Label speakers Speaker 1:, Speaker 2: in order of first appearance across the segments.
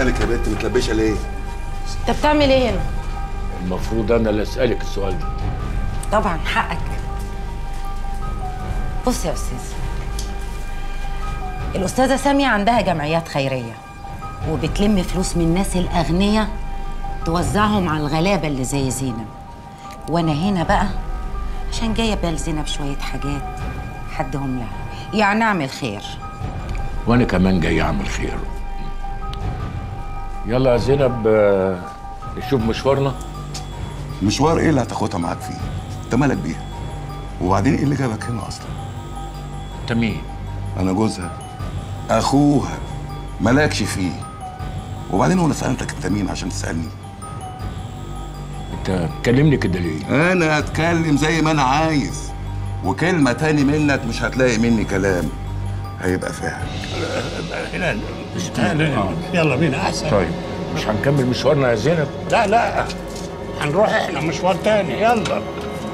Speaker 1: مالك يا بنت متلبشه ليه؟
Speaker 2: انت بتعمل ايه هنا؟
Speaker 3: المفروض انا اللي اسالك السؤال ده
Speaker 2: طبعا حقك بص يا استاذ الاستاذه ساميه عندها جمعيات خيريه وبتلم فلوس من الناس الاغنياء توزعهم على الغلابه اللي زي زينب وانا هنا بقى عشان جايه لزينب شويه حاجات حدهم لها يعني اعمل خير
Speaker 3: وانا كمان جاي اعمل خير يلا يا زينب آه، نشوف مشوارنا
Speaker 1: مشوار ايه اللي هتاخدها معاك فيه؟ انت مالك بيها؟ وبعدين ايه اللي جابك هنا اصلا؟
Speaker 3: انت مين
Speaker 1: انا جوزها اخوها مالكش فيه وبعدين وانا سالتك انت مين عشان تسالني؟
Speaker 3: انت تكلمني كده ليه
Speaker 1: انا اتكلم زي ما انا عايز وكلمه تاني منك مش هتلاقي مني كلام هيبقى فاهم
Speaker 4: هنا هنا يلا بينا احسن
Speaker 3: طيب مش هنكمل مشوارنا يا زينب
Speaker 4: لا لا هنروح احنا مشوار تاني يلا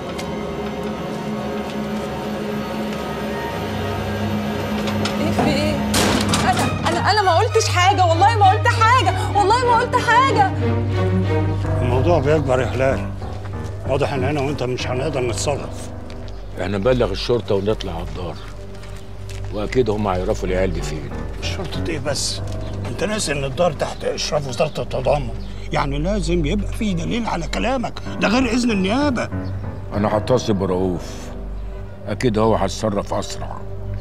Speaker 5: ايه في ايه؟ انا انا انا ما قلتش حاجه والله ما قلت حاجه والله ما قلت حاجه
Speaker 4: الموضوع بيكبر يا هلال واضح ان انا وانت مش هنقدر نتصرف
Speaker 3: احنا نبلغ الشرطه ونطلع على الدار واكيد هم هيعرفوا العيال دي فين
Speaker 4: شرطة ايه بس؟ انت ناسي ان الدار تحت اشراف وزارة التضامن يعني لازم يبقى في دليل على كلامك ده غير اذن النيابة
Speaker 3: انا هتصل برؤوف اكيد هو هيتصرف اسرع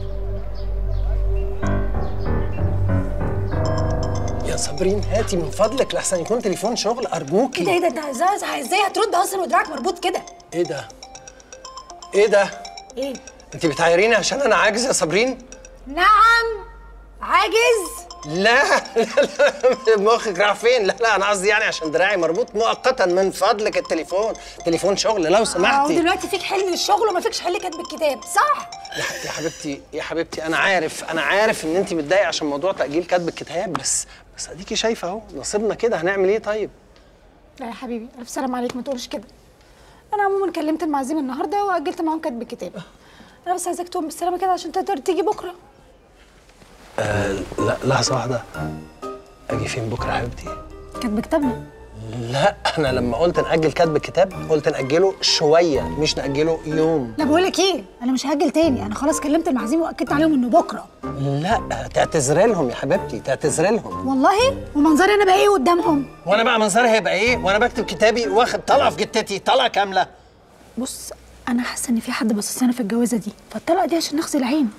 Speaker 6: يا صابرين هاتي من فضلك لحسن يكون تليفون شغل ارجوكي
Speaker 7: ايه ده ايه ده انت ازاي ازاي هترد اصلا ودراعك مربوط كده
Speaker 6: ايه ده ايه ده
Speaker 7: ايه
Speaker 6: انت بتعايريني عشان انا عاجز يا صابرين
Speaker 7: نعم عاجز
Speaker 6: لا لا لا مخك راح فين لا لا انا قصدي يعني عشان دراعي مربوط مؤقتا من فضلك التليفون تليفون شغل لو
Speaker 7: اه
Speaker 6: سمحتي
Speaker 7: ودلوقتي فيك حل للشغل وما فيكش حل كاتب الكتاب صح
Speaker 6: يا يا حبيبتي يا حبيبتي انا عارف انا عارف ان انت متضايقه عشان موضوع تاجيل كتب الكتاب بس بس اديكي شايفه اهو نصيبنا كده هنعمل ايه طيب
Speaker 7: لا يا حبيبي الف سلام عليك ما تقولش كده انا عموما كلمت المعازيم النهارده واجلت معاهم كاتب الكتاب انا بس عايزاك تقوم بالسلامه كده عشان تقدر تيجي بكره
Speaker 6: آه لا لحظه واحده اجي فين بكره يا حبيبتي
Speaker 7: كاتب كتابنا
Speaker 6: لا انا لما قلت ناجل كتب الكتاب قلت ناجله شويه مش ناجله يوم
Speaker 7: لا بقول لك ايه انا مش هاجل تاني انا خلاص كلمت المعازيم واكدت عليهم انه بكره
Speaker 6: لا تعتذري لهم يا حبيبتي تعتذري لهم
Speaker 7: والله ومنظري انا بقى ايه قدامهم
Speaker 6: وانا بقى منظري هيبقى ايه وانا بكتب كتابي واخد طلقه في جتتي طلقه كامله
Speaker 7: بص انا حاسه ان في حد باصص لنا في الجوازه دي فالطلقه دي عشان نغسل العين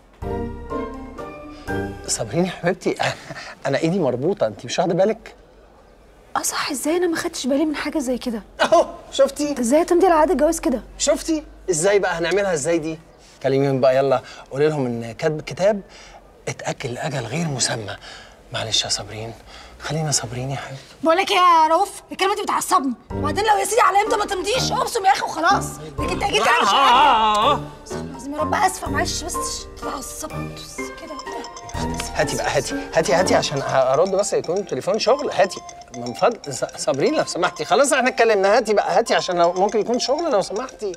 Speaker 6: صابرين يا حبيبتي انا ايدي مربوطه انت مش واخده بالك
Speaker 7: اه صح ازاي انا ما خدتش بالي من حاجه زي كده
Speaker 6: اهو شفتي
Speaker 7: انت ازاي هتمضي على عقد الجواز كده
Speaker 6: شفتي ازاي بقى هنعملها ازاي دي كلميهم بقى يلا قولي لهم ان كتب الكتاب اتاكل لاجل غير مسمى معلش يا صابرين خلينا صابرين يا حبيبتي
Speaker 7: بقول لك يا رؤوف الكلمه دي بتعصبني وبعدين لو يا سيدي على امتى ما تمضيش ابصم يا اخي وخلاص لكن انت اكيد يعني مش حاجه استغفر الله العظيم يا رب اسفه معلش بس اتعصبت بس كده
Speaker 6: هاتي بقى هاتي هاتي هاتي عشان ارد بس يكون تليفون شغل هاتي من فضل ص- صابرين لو سمحتي خلاص احنا اتكلمنا هاتي بقى هاتي عشان لو ممكن يكون شغل لو سمحتي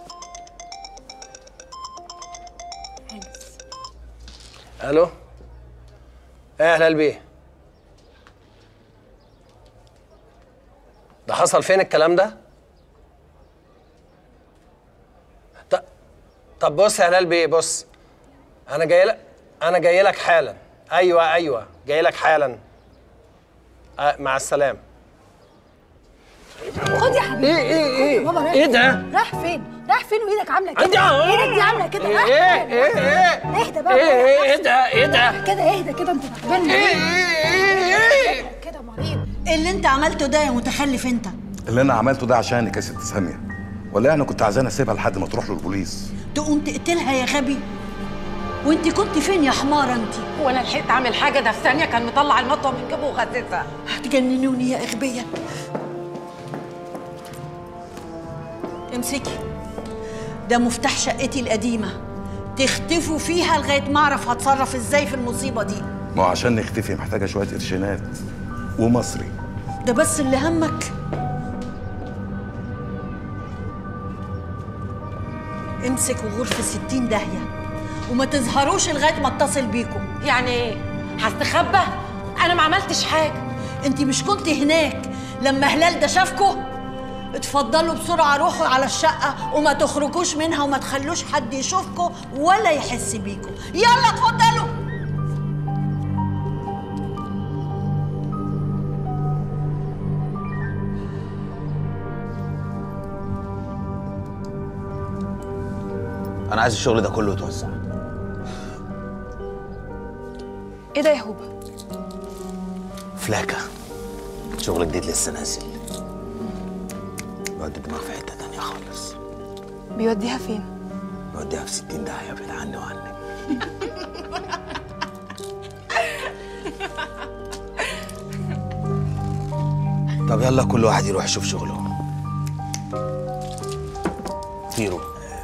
Speaker 6: الو ايه يا هلال بيه ده حصل فين الكلام ده ط- طب بص يا هلال بيه بص انا جاي لك انا جاي لك حالا ايوه ايوه جاي لك حالا أه مع السلامه
Speaker 7: خد يا حبيبي
Speaker 6: ايه ايه ايه
Speaker 7: بابا رايح
Speaker 6: ايه ده
Speaker 7: رايح فين رايح فين وايدك عامله
Speaker 6: انت
Speaker 7: كده
Speaker 6: اه.
Speaker 7: ايدك دي عامله كده
Speaker 6: ايه
Speaker 7: رايح
Speaker 6: ايه
Speaker 7: فين؟
Speaker 6: ايه ايه
Speaker 7: اهدى بقى
Speaker 6: ايه ايه ايه ده ايه ده
Speaker 7: كده اهدى كده انت تعبان
Speaker 6: ايه ايه ايه
Speaker 7: كده مريض
Speaker 8: ايه اللي انت عملته ده يا متخلف انت
Speaker 1: اللي انا عملته ده عشانك يا ست ساميه ولا انا كنت عايزاني اسيبها لحد ما تروح له البوليس
Speaker 8: تقوم تقتلها يا غبي وانت كنت فين يا حماره انت
Speaker 2: هو انا لحقت اعمل حاجه ده في ثانيه كان مطلع المطوه من جيبه وغزتها
Speaker 8: هتجننوني يا اغبيه امسكي ده مفتاح شقتي القديمه تختفوا فيها لغايه ما اعرف هتصرف ازاي في المصيبه دي
Speaker 1: ما هو عشان نختفي محتاجه شويه قرشينات ومصري
Speaker 8: ده بس اللي همك امسك وغور في ستين داهيه وما تظهروش لغايه ما اتصل بيكم
Speaker 2: يعني ايه هستخبى انا ما عملتش حاجه
Speaker 8: انت مش كنت هناك لما هلال ده شافكوا اتفضلوا بسرعة روحوا على الشقة وما تخرجوش منها وما تخلوش حد يشوفكوا ولا يحس بيكوا يلا اتفضلوا
Speaker 9: انا عايز الشغل ده كله يتوزع
Speaker 5: ايه ده يا هوبا
Speaker 9: فلاكة شغل جديد لسه نازل بودي الدماغ في حتة تانية خالص
Speaker 5: بيوديها فين
Speaker 9: بوديها في 60 داهية بعيد عني وعنك طب يلا كل واحد يروح يشوف شغله طيروا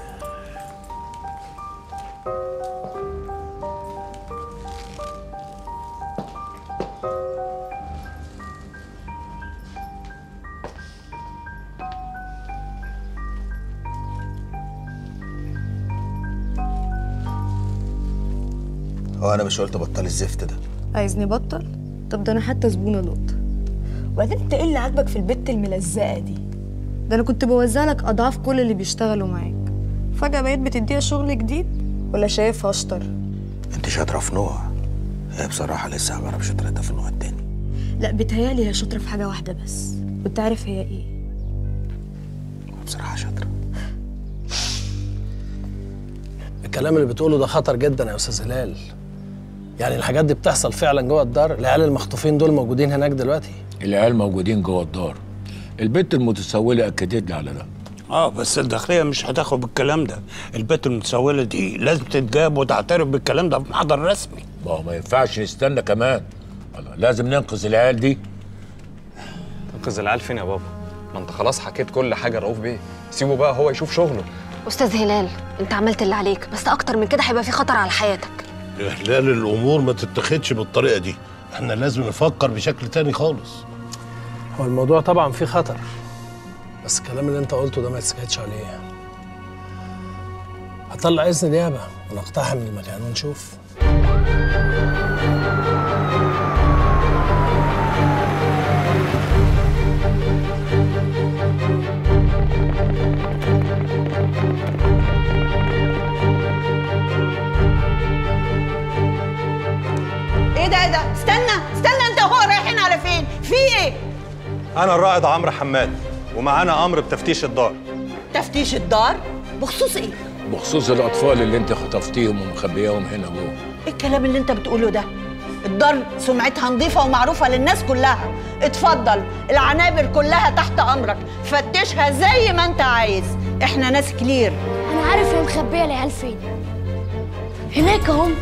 Speaker 9: هو انا مش قلت بطل الزفت ده
Speaker 5: عايزني بطل طب ده انا حتى زبونه نقط وبعدين انت ايه اللي عاجبك في البت الملزقه دي ده انا كنت بوزع لك اضعاف كل اللي بيشتغلوا معاك فجاه بقيت بتديها شغل جديد ولا شايفها اشطر
Speaker 9: انت شاطره في نوع هي بصراحه لسه ما بعرفش شطارتها في النوع التاني
Speaker 5: لا بتهيالي هي شاطره في حاجه واحده بس وانت عارف هي ايه
Speaker 9: بصراحه شاطره
Speaker 6: الكلام اللي بتقوله ده خطر جدا يا استاذ هلال يعني الحاجات دي بتحصل فعلا جوه الدار العيال المخطوفين دول موجودين هناك دلوقتي
Speaker 3: العيال موجودين جوه الدار البت المتسولة أكدت لي على ده
Speaker 4: اه بس الداخليه مش هتاخد بالكلام ده البت المتسوله دي لازم تتجاب وتعترف بالكلام ده في محضر رسمي
Speaker 3: ما هو ما ينفعش نستنى كمان الله، لازم ننقذ العيال دي
Speaker 10: تنقذ العيال فين يا بابا؟ ما انت خلاص حكيت كل حاجه لرؤوف بيه سيبه بقى هو يشوف شغله
Speaker 11: استاذ هلال انت عملت اللي عليك بس اكتر من كده هيبقى في خطر على حياتك
Speaker 12: يا هلال الامور ما تتخدش بالطريقه دي احنا لازم نفكر بشكل تاني خالص
Speaker 6: هو الموضوع طبعا فيه خطر بس الكلام اللي انت قلته ده ما تسكتش عليه هطلع اذن نيابه ونقتحم المكان ونشوف
Speaker 8: ايه ده ايه ده استنى استنى انت وهو رايحين على فين في ايه
Speaker 13: أنا الرائد عمرو حماد ومعانا أمر بتفتيش الدار
Speaker 8: تفتيش الدار بخصوص ايه
Speaker 3: بخصوص الأطفال اللي أنت خطفتيهم ومخبياهم هنا جوه
Speaker 8: ايه الكلام اللي انت بتقوله ده الدار سمعتها نظيفة ومعروفة للناس كلها اتفضل العنابر كلها تحت امرك فتشها زي ما انت عايز احنا ناس كلير
Speaker 7: انا عارف هي مخبيه العيال فين هناك اهم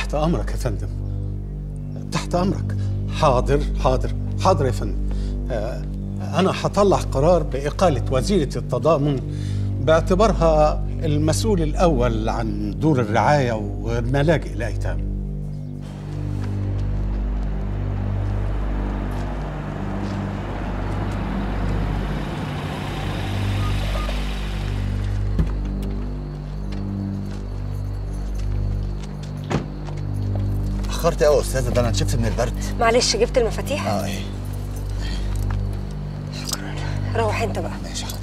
Speaker 14: تحت امرك يا فندم تحت امرك حاضر حاضر حاضر يا فندم آه، انا هطلع قرار باقاله وزيره التضامن باعتبارها المسؤول الاول عن دور الرعايه وملاجئ الايتام
Speaker 15: اتاخرت قوي يا استاذه ده انا نشفت من البرد
Speaker 16: معلش جبت المفاتيح
Speaker 15: اه ايه
Speaker 16: روح انت بقى
Speaker 15: ماشي حاضر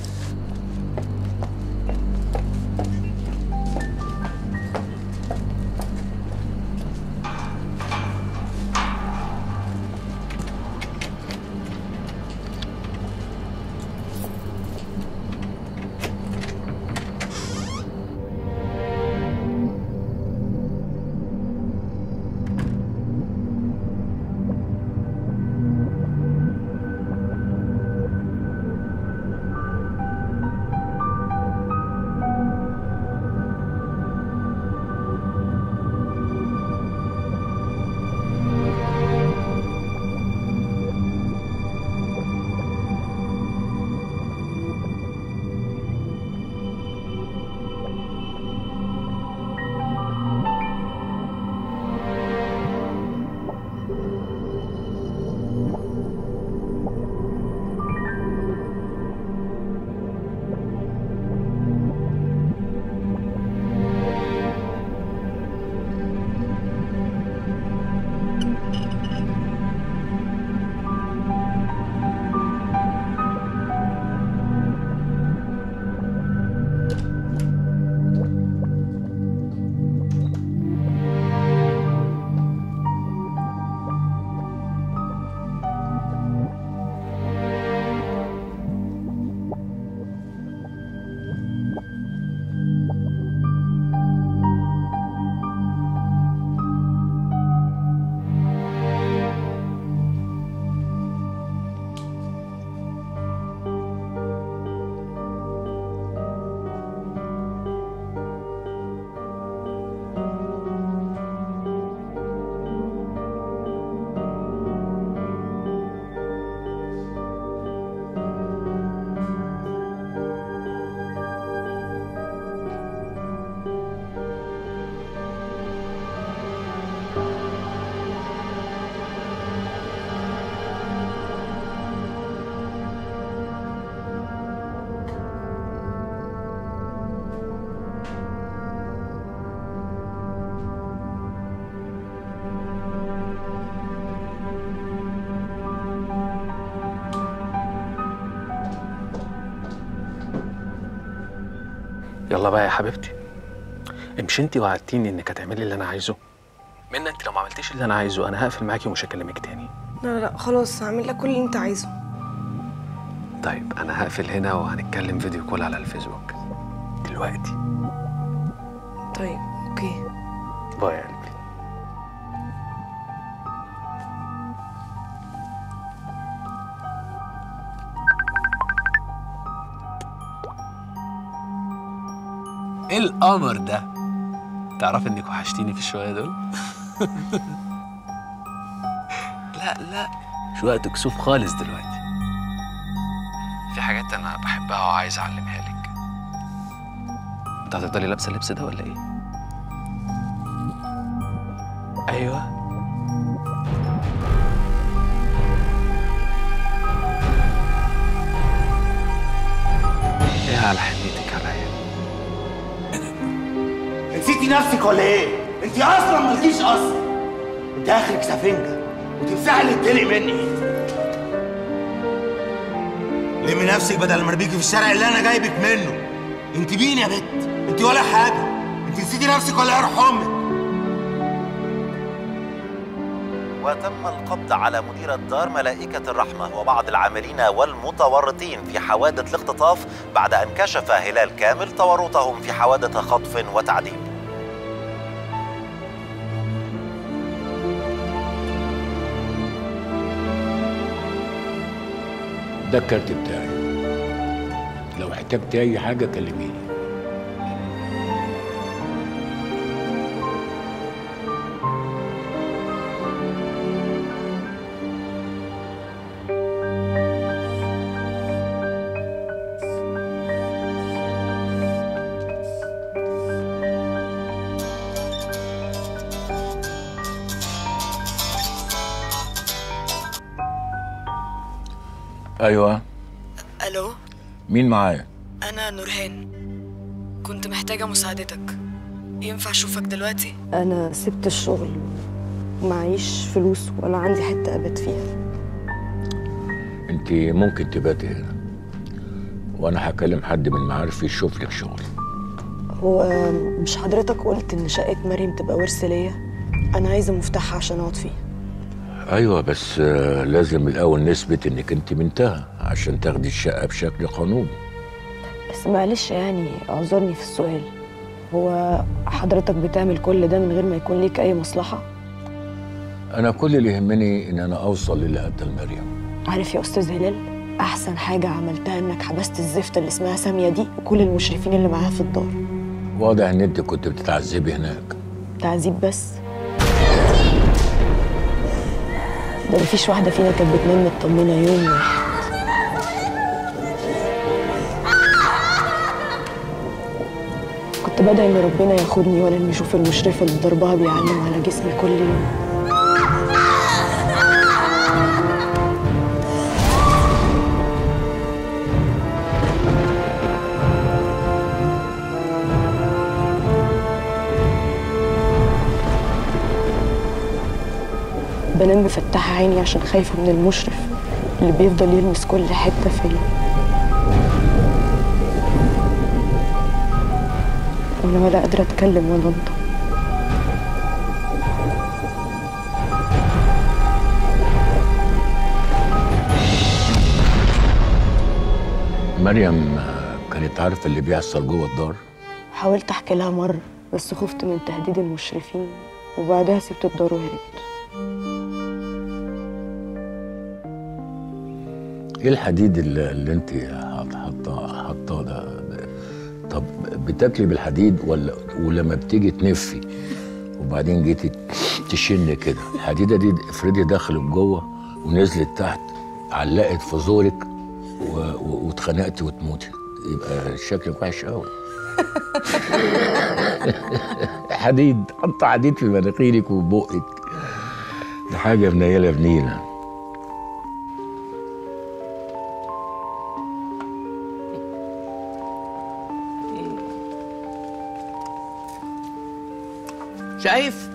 Speaker 17: يلا بقى يا حبيبتي امشي انت وعدتيني انك هتعملي اللي انا عايزه منى انت لو ما عملتيش اللي انا عايزه انا هقفل معاكي ومش هكلمك تاني
Speaker 5: لا لا خلاص هعمل لك كل اللي انت عايزه
Speaker 17: طيب انا هقفل هنا وهنتكلم فيديو كول على الفيسبوك دلوقتي
Speaker 5: طيب اوكي
Speaker 17: باي يا قلبي ايه القمر ده تعرف انك وحشتيني في الشويه دول لا لا مش وقت كسوف خالص دلوقتي في حاجات انا بحبها وعايز اعلمها لك انت هتفضلي لابسه اللبس ده ولا ايه ايوه ايه على حنيتك عليا
Speaker 15: نسيتي نفسك ولا ايه؟ انت اصلا مالكيش اصل انت اخرك سفنجه وتمسحي اللي اتدلق مني لمي نفسك بدل ما اربيكي في الشارع اللي انا جايبك منه انت مين يا بت؟ انت ولا حاجه انت نسيتي نفسك ولا يروح امك
Speaker 18: وتم القبض على مدير الدار ملائكة الرحمة وبعض العاملين والمتورطين في حوادث الاختطاف بعد أن كشف هلال كامل تورطهم في حوادث خطف وتعذيب
Speaker 3: ده الكارت بتاعي لو احتجت اي حاجه كلميني ايوه
Speaker 5: الو
Speaker 3: مين معايا
Speaker 5: انا نورهان كنت محتاجه مساعدتك ينفع اشوفك دلوقتي انا سبت الشغل معيش فلوس ولا عندي حته ابات فيها
Speaker 3: انت ممكن تباتي هنا وانا هكلم حد من معارفي يشوف لك شغل
Speaker 5: هو مش حضرتك قلت ان شقه مريم تبقى ورث ليا انا عايزه مفتاحها عشان اقعد فيه
Speaker 3: ايوه بس آه، لازم الاول نثبت انك انت بنتها عشان تاخدي الشقه بشكل قانوني
Speaker 5: بس معلش يعني اعذرني في السؤال هو حضرتك بتعمل كل ده من غير ما يكون ليك اي مصلحه
Speaker 3: انا كل اللي يهمني ان انا اوصل للي قتل مريم
Speaker 5: عارف يا استاذ هلال احسن حاجه عملتها انك حبست الزفته اللي اسمها ساميه دي وكل المشرفين اللي معاها في الدار
Speaker 3: واضح ان انت كنت بتتعذبي هناك
Speaker 5: تعذيب بس ده مفيش واحده فينا كانت بتنام مطمنه يوم واحد كنت بدعي ان ربنا ياخدني ولا اني اشوف المشرفه اللي ضربها بيعلم على جسمي كل يوم بنام مفتحة عيني عشان خايفة من المشرف اللي بيفضل يلمس كل حتة فيا وأنا ولا قادرة أتكلم ولا أنطق
Speaker 3: مريم آه، كانت عارفه اللي بيحصل جوه الدار
Speaker 5: حاولت أحكي لها مرة بس خفت من تهديد المشرفين وبعدها سبت الدار وهربت
Speaker 3: ايه الحديد اللي, اللي انت حاطاه حاطاه ده ده- طب بتاكلي بالحديد ولا ولما بتيجي تنفي وبعدين جيتي تشن كده الحديده دي افرضي دخلت جوه ونزلت تحت علقت في زورك و- و- واتخنقتي وتموتي يبقى شكلك وحش قوي حديد حط حديد في مناخيرك وبقك دي حاجه منيله بنيله
Speaker 19: شايف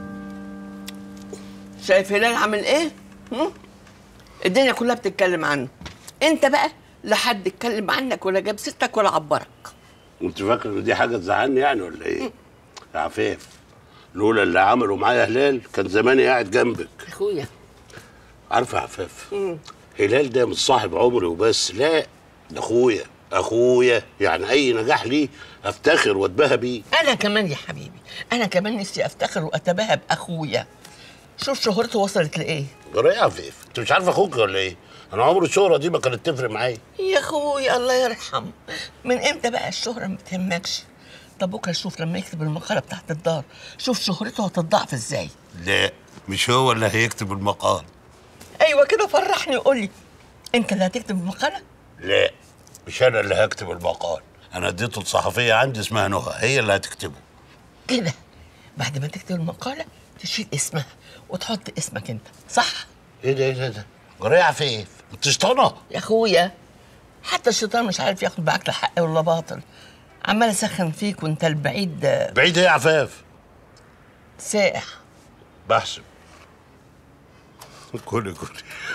Speaker 19: شايف هلال عامل ايه هم؟ الدنيا كلها بتتكلم عنه انت بقى لا حد اتكلم عنك ولا جاب سيرتك ولا عبرك
Speaker 12: انت فاكر ان دي حاجه تزعلني يعني ولا ايه؟ يا عفاف لولا اللي عمله معايا هلال كان زماني قاعد جنبك
Speaker 19: اخويا
Speaker 12: عارفه يا عفاف هلال ده مش صاحب عمري وبس لا ده اخويا اخويا يعني اي نجاح ليه افتخر واتباهى بيه
Speaker 19: انا كمان يا حبيبي انا كمان نفسي افتخر واتباهى باخويا شوف شهرته وصلت لايه
Speaker 12: جرى يا عفاف انت مش عارف اخوك ولا ايه؟ انا عمري الشهره دي ما كانت تفرق معايا
Speaker 19: يا اخويا الله يرحم من امتى بقى الشهرة ما بتهمكش طب بكره شوف لما يكتب المقالة بتاعت الدار شوف شهرته هتضاعف ازاي
Speaker 12: لا مش هو اللي هيكتب المقال
Speaker 19: ايوه كده فرحني وقول لي انت اللي هتكتب المقالة
Speaker 12: لا مش انا اللي هكتب المقال انا اديته الصحفيه عندي اسمها نهى هي اللي هتكتبه
Speaker 19: كده بعد ما تكتب المقالة تشيل اسمها وتحط اسمك انت صح
Speaker 12: ايه ده ايه ده ده جرى يا عفاف انت شطانه
Speaker 19: يا اخويا حتى الشيطان مش عارف ياخد بعقل حق ولا باطل عمال اسخن فيك وانت البعيد
Speaker 12: بعيد ايه يا عفاف
Speaker 19: سائح
Speaker 12: بحسب كل كل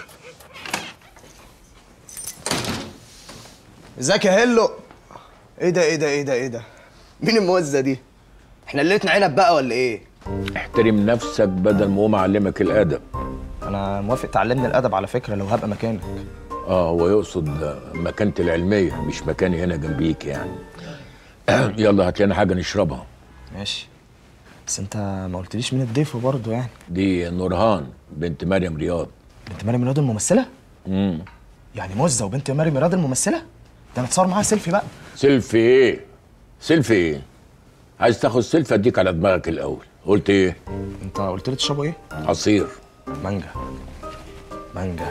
Speaker 20: ازيك يا هلو ايه ده ايه ده ايه ده ايه ده مين الموزه دي احنا ليلتنا عنب بقى ولا ايه
Speaker 3: احترم نفسك بدل ما هو معلمك الادب
Speaker 20: انا موافق تعلمني الادب على فكره لو هبقى مكانك
Speaker 3: اه هو يقصد مكانتي العلميه مش مكاني هنا جنبيك يعني يلا هات لنا حاجه نشربها
Speaker 20: ماشي بس انت ما قلتليش مين الضيف برضه يعني
Speaker 3: دي نورهان بنت مريم رياض
Speaker 20: بنت مريم رياض الممثله
Speaker 3: امم
Speaker 20: يعني موزه وبنت مريم رياض الممثله ده نتصور معاها سيلفي بقى
Speaker 3: سيلفي ايه سيلفي ايه عايز تاخد سيلفي اديك على دماغك الاول قلت ايه
Speaker 20: انت قلت لي تشربوا ايه
Speaker 3: عصير
Speaker 20: مانجا مانجا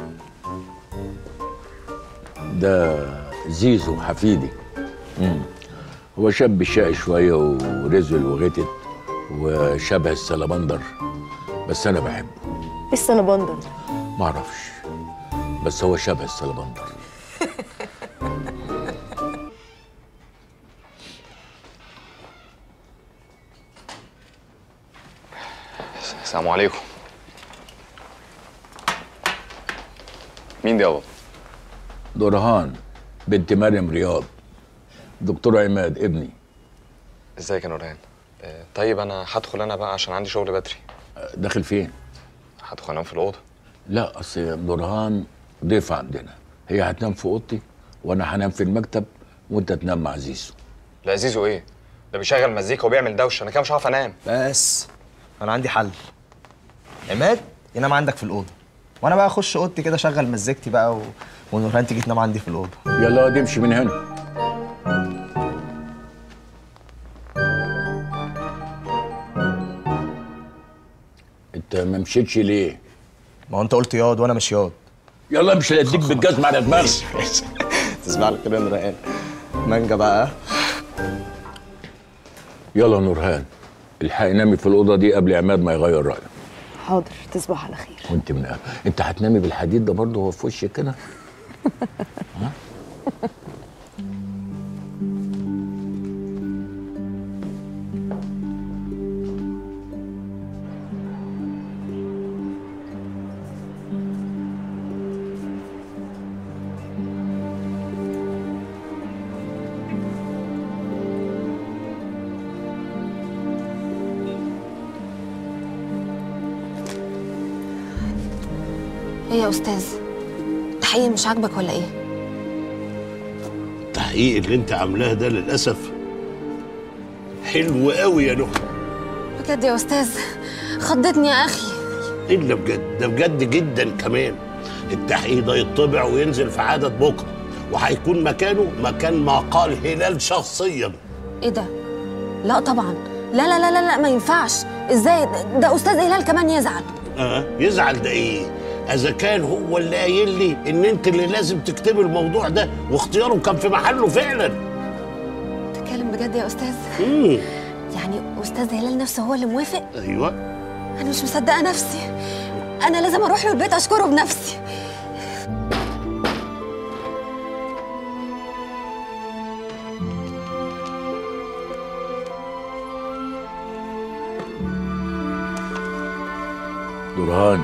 Speaker 3: ده زيزو حفيدي مم. هو شاب شقي شويه ورزل وغتت وشبه السلمندر بس انا بحبه
Speaker 5: ايه السنبندر
Speaker 3: معرفش بس هو شبه السلبندر
Speaker 10: السلام عليكم مين دي يابا؟
Speaker 3: درهان بنت مريم رياض دكتور عماد ابني
Speaker 10: ازيك يا نورهان آه، طيب انا هدخل انا بقى عشان عندي شغل بدري
Speaker 3: داخل فين؟
Speaker 10: هدخل انام في الاوضه
Speaker 3: لا اصل درهان ضيف عندنا هي هتنام في اوضتي وانا هنام في المكتب وانت تنام مع زيزو
Speaker 10: لا زيزو ايه؟ ده بيشغل مزيكا وبيعمل دوشه انا كده مش هعرف انام
Speaker 20: بس انا عندي حل عماد ينام عندك في الاوضه وانا بقى اخش اوضتي كده اشغل مزيكتي بقى و... ونورهان تيجي تنام عندي في الاوضه
Speaker 3: يلا دي امشي من هنا انت ما مشيتش ليه؟
Speaker 20: ما هو انت قلت ياض وانا مش ياض
Speaker 3: يلا امشي اديك بالجزمه على دماغك
Speaker 20: تسمع لك كده يا نورهان مانجا بقى
Speaker 3: يلا نورهان الحقي نامي في الاوضه دي قبل عماد ما يغير رايه
Speaker 5: حاضر تصبح على خير
Speaker 3: وانت من قبل. انت هتنامي بالحديد ده برضه هو في وشك كده
Speaker 11: ايه يا استاذ تحقيق مش عاجبك ولا ايه
Speaker 12: التحقيق اللي انت عاملاه ده للاسف حلو قوي يا نهى
Speaker 11: بجد يا استاذ خضتني يا اخي
Speaker 12: الا بجد ده بجد جدا كمان التحقيق ده يطبع وينزل في عدد بكره وهيكون مكانه مكان ما قال هلال شخصيا
Speaker 11: ايه ده لا طبعا لا لا لا لا, لا ما ينفعش ازاي ده- ده استاذ هلال كمان يزعل
Speaker 12: اه يزعل ده ايه اذا كان هو اللي قايل لي ان انت اللي لازم تكتبي الموضوع ده واختياره كان في محله فعلا
Speaker 11: تتكلم بجد يا استاذ
Speaker 12: امم
Speaker 11: يعني استاذ هلال نفسه هو اللي موافق
Speaker 12: ايوه
Speaker 11: انا مش مصدقه نفسي انا لازم اروح له البيت اشكره بنفسي
Speaker 3: درهان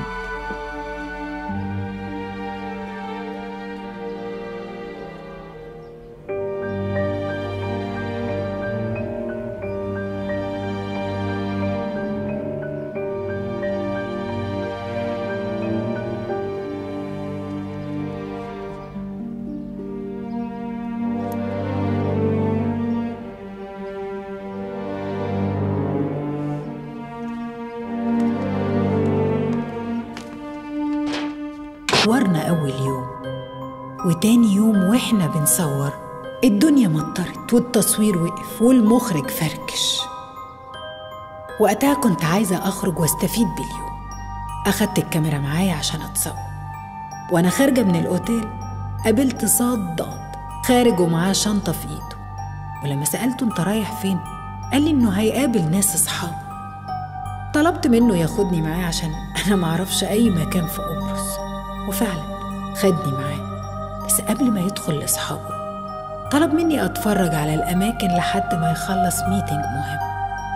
Speaker 21: صورنا أول يوم وتاني يوم وإحنا بنصور الدنيا مطرت والتصوير وقف والمخرج فركش وقتها كنت عايزة أخرج واستفيد باليوم أخدت الكاميرا معايا عشان أتصور وأنا خارجة من الأوتيل قابلت صاد ضاد خارج ومعاه شنطة في إيده ولما سألته أنت رايح فين؟ قال لي إنه هيقابل ناس أصحابه طلبت منه ياخدني معاه عشان أنا معرفش أي مكان في قبرص وفعلا خدني معاه بس قبل ما يدخل لأصحابه طلب مني أتفرج على الأماكن لحد ما يخلص ميتنج مهم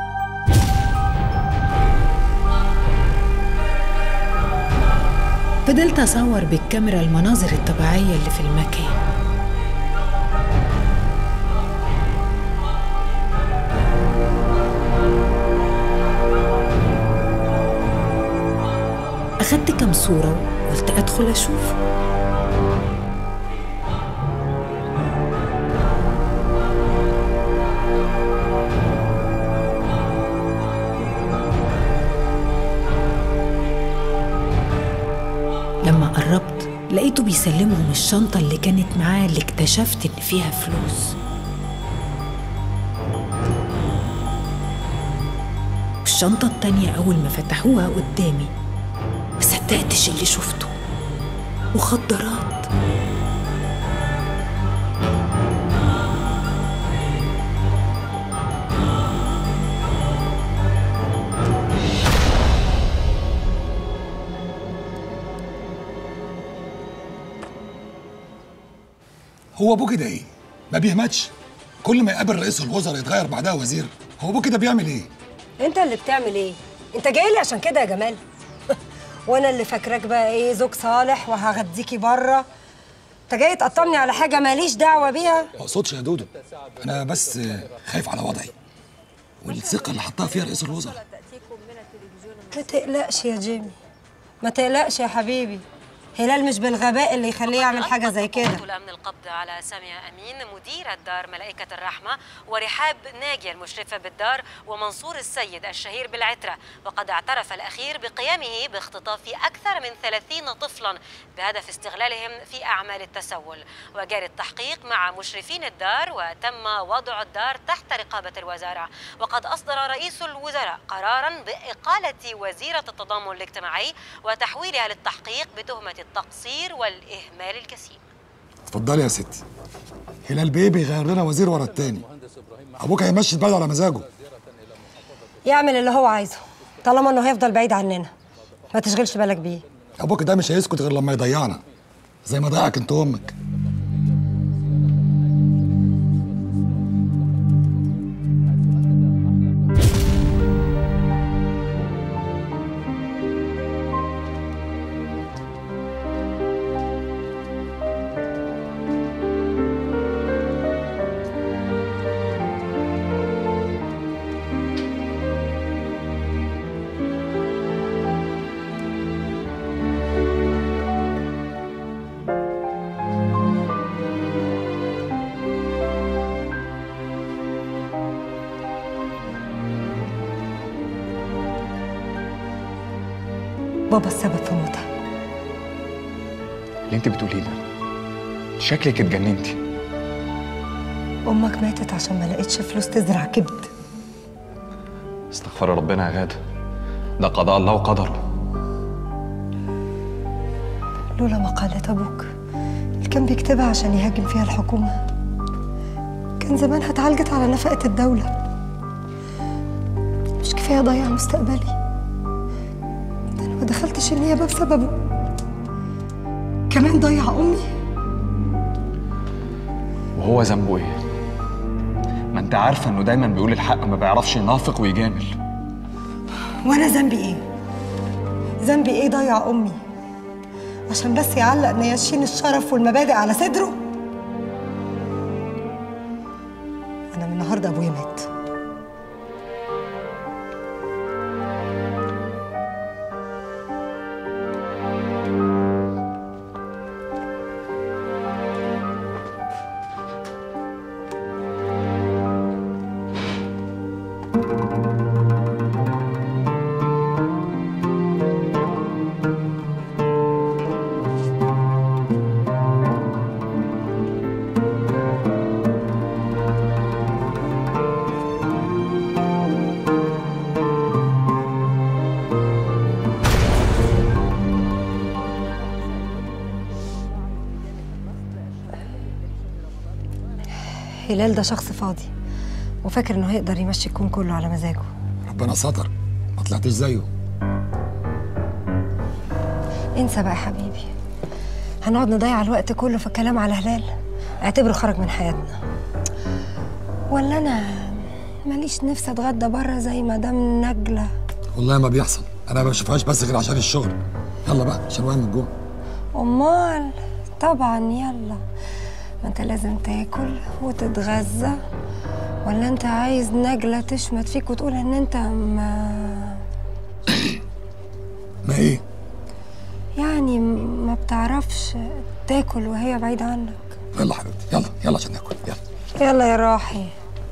Speaker 21: فضلت أصور بالكاميرا المناظر الطبيعية اللي في المكان أخدت كام صورة وقلت أدخل أشوف لما قربت لقيته بيسلمهم الشنطة اللي كانت معاه اللي اكتشفت إن فيها فلوس والشنطة التانية أول ما فتحوها قدامي ما صدقتش اللي شفته مخدرات
Speaker 1: هو ابوه كده ايه؟ ما بيهمتش كل ما يقابل رئيس الوزراء يتغير بعدها وزير هو ابوه كده بيعمل ايه؟
Speaker 7: انت اللي بتعمل ايه انت جاي لي عشان كده يا جمال وانا اللي فاكراك بقى ايه زوج صالح وهغديكي بره انت جاي تقطمني على حاجه ماليش دعوه بيها
Speaker 1: ما اقصدش يا دودو انا بس خايف على وضعي والثقه اللي حطها فيها رئيس الوزراء
Speaker 7: ما تقلقش يا جيمي ما تقلقش يا حبيبي هلال مش بالغباء اللي يخليه يعمل حاجه زي كده
Speaker 22: الأمن القبض على سامية أمين مديرة دار ملائكة الرحمة ورحاب ناجية المشرفة بالدار ومنصور السيد الشهير بالعترة وقد اعترف الأخير بقيامه باختطاف أكثر من 30 طفلا بهدف استغلالهم في أعمال التسول وجاري التحقيق مع مشرفين الدار وتم وضع الدار تحت رقابة الوزارة وقد أصدر رئيس الوزراء قرارا بإقالة وزيرة التضامن الاجتماعي وتحويلها للتحقيق بتهمة التقصير والإهمال الكثير
Speaker 1: اتفضلي يا ستي هلال بيه بيغير لنا وزير ورا التاني ابوك هيمشي البلد على مزاجه
Speaker 7: يعمل اللي هو عايزه طالما انه هيفضل بعيد عننا ما تشغلش بالك بيه
Speaker 1: ابوك ده مش هيسكت غير لما يضيعنا زي ما ضيعك انت وامك
Speaker 7: بابا السبب في موتها
Speaker 10: اللي انت بتقوليه ده شكلك اتجننتي
Speaker 7: امك ماتت عشان ما لقيتش فلوس تزرع كبد
Speaker 10: استغفر ربنا يا غاده ده قضاء الله وقدره
Speaker 7: لولا مقالة ابوك اللي كان بيكتبها عشان يهاجم فيها الحكومة كان زمانها اتعالجت على نفقة الدولة مش كفاية ضيع مستقبلي ده انا ما دخلتش النيابة بسببه كمان ضيع امي
Speaker 10: وهو ذنبه ايه ما انت عارفه انه دايما بيقول الحق ما بيعرفش ينافق ويجامل
Speaker 7: وانا ذنبي ايه ذنبي ايه ضيع امي عشان بس يعلق نياشين الشرف والمبادئ على صدره انا من النهارده ابويا مات هلال ده شخص فاضي وفاكر انه هيقدر يمشي الكون كله على مزاجه
Speaker 1: ربنا ستر ما طلعتش زيه
Speaker 7: انسى بقى يا حبيبي هنقعد نضيع الوقت كله في الكلام على هلال اعتبره خرج من حياتنا ولا انا ماليش نفسي اتغدى بره زي مدام نجله
Speaker 1: والله ما بيحصل انا ما بشوفهاش بس غير عشان الشغل يلا بقى عشان واقع من الجوع
Speaker 7: امال طبعا يلا ما انت لازم تاكل وتتغذى ولا انت عايز نجلة تشمت فيك وتقول ان انت ما
Speaker 1: ما ايه
Speaker 7: يعني ما بتعرفش تاكل وهي بعيدة عنك
Speaker 1: يلا حبيبتي يلا يلا عشان ناكل يلا
Speaker 7: يلا يا راحي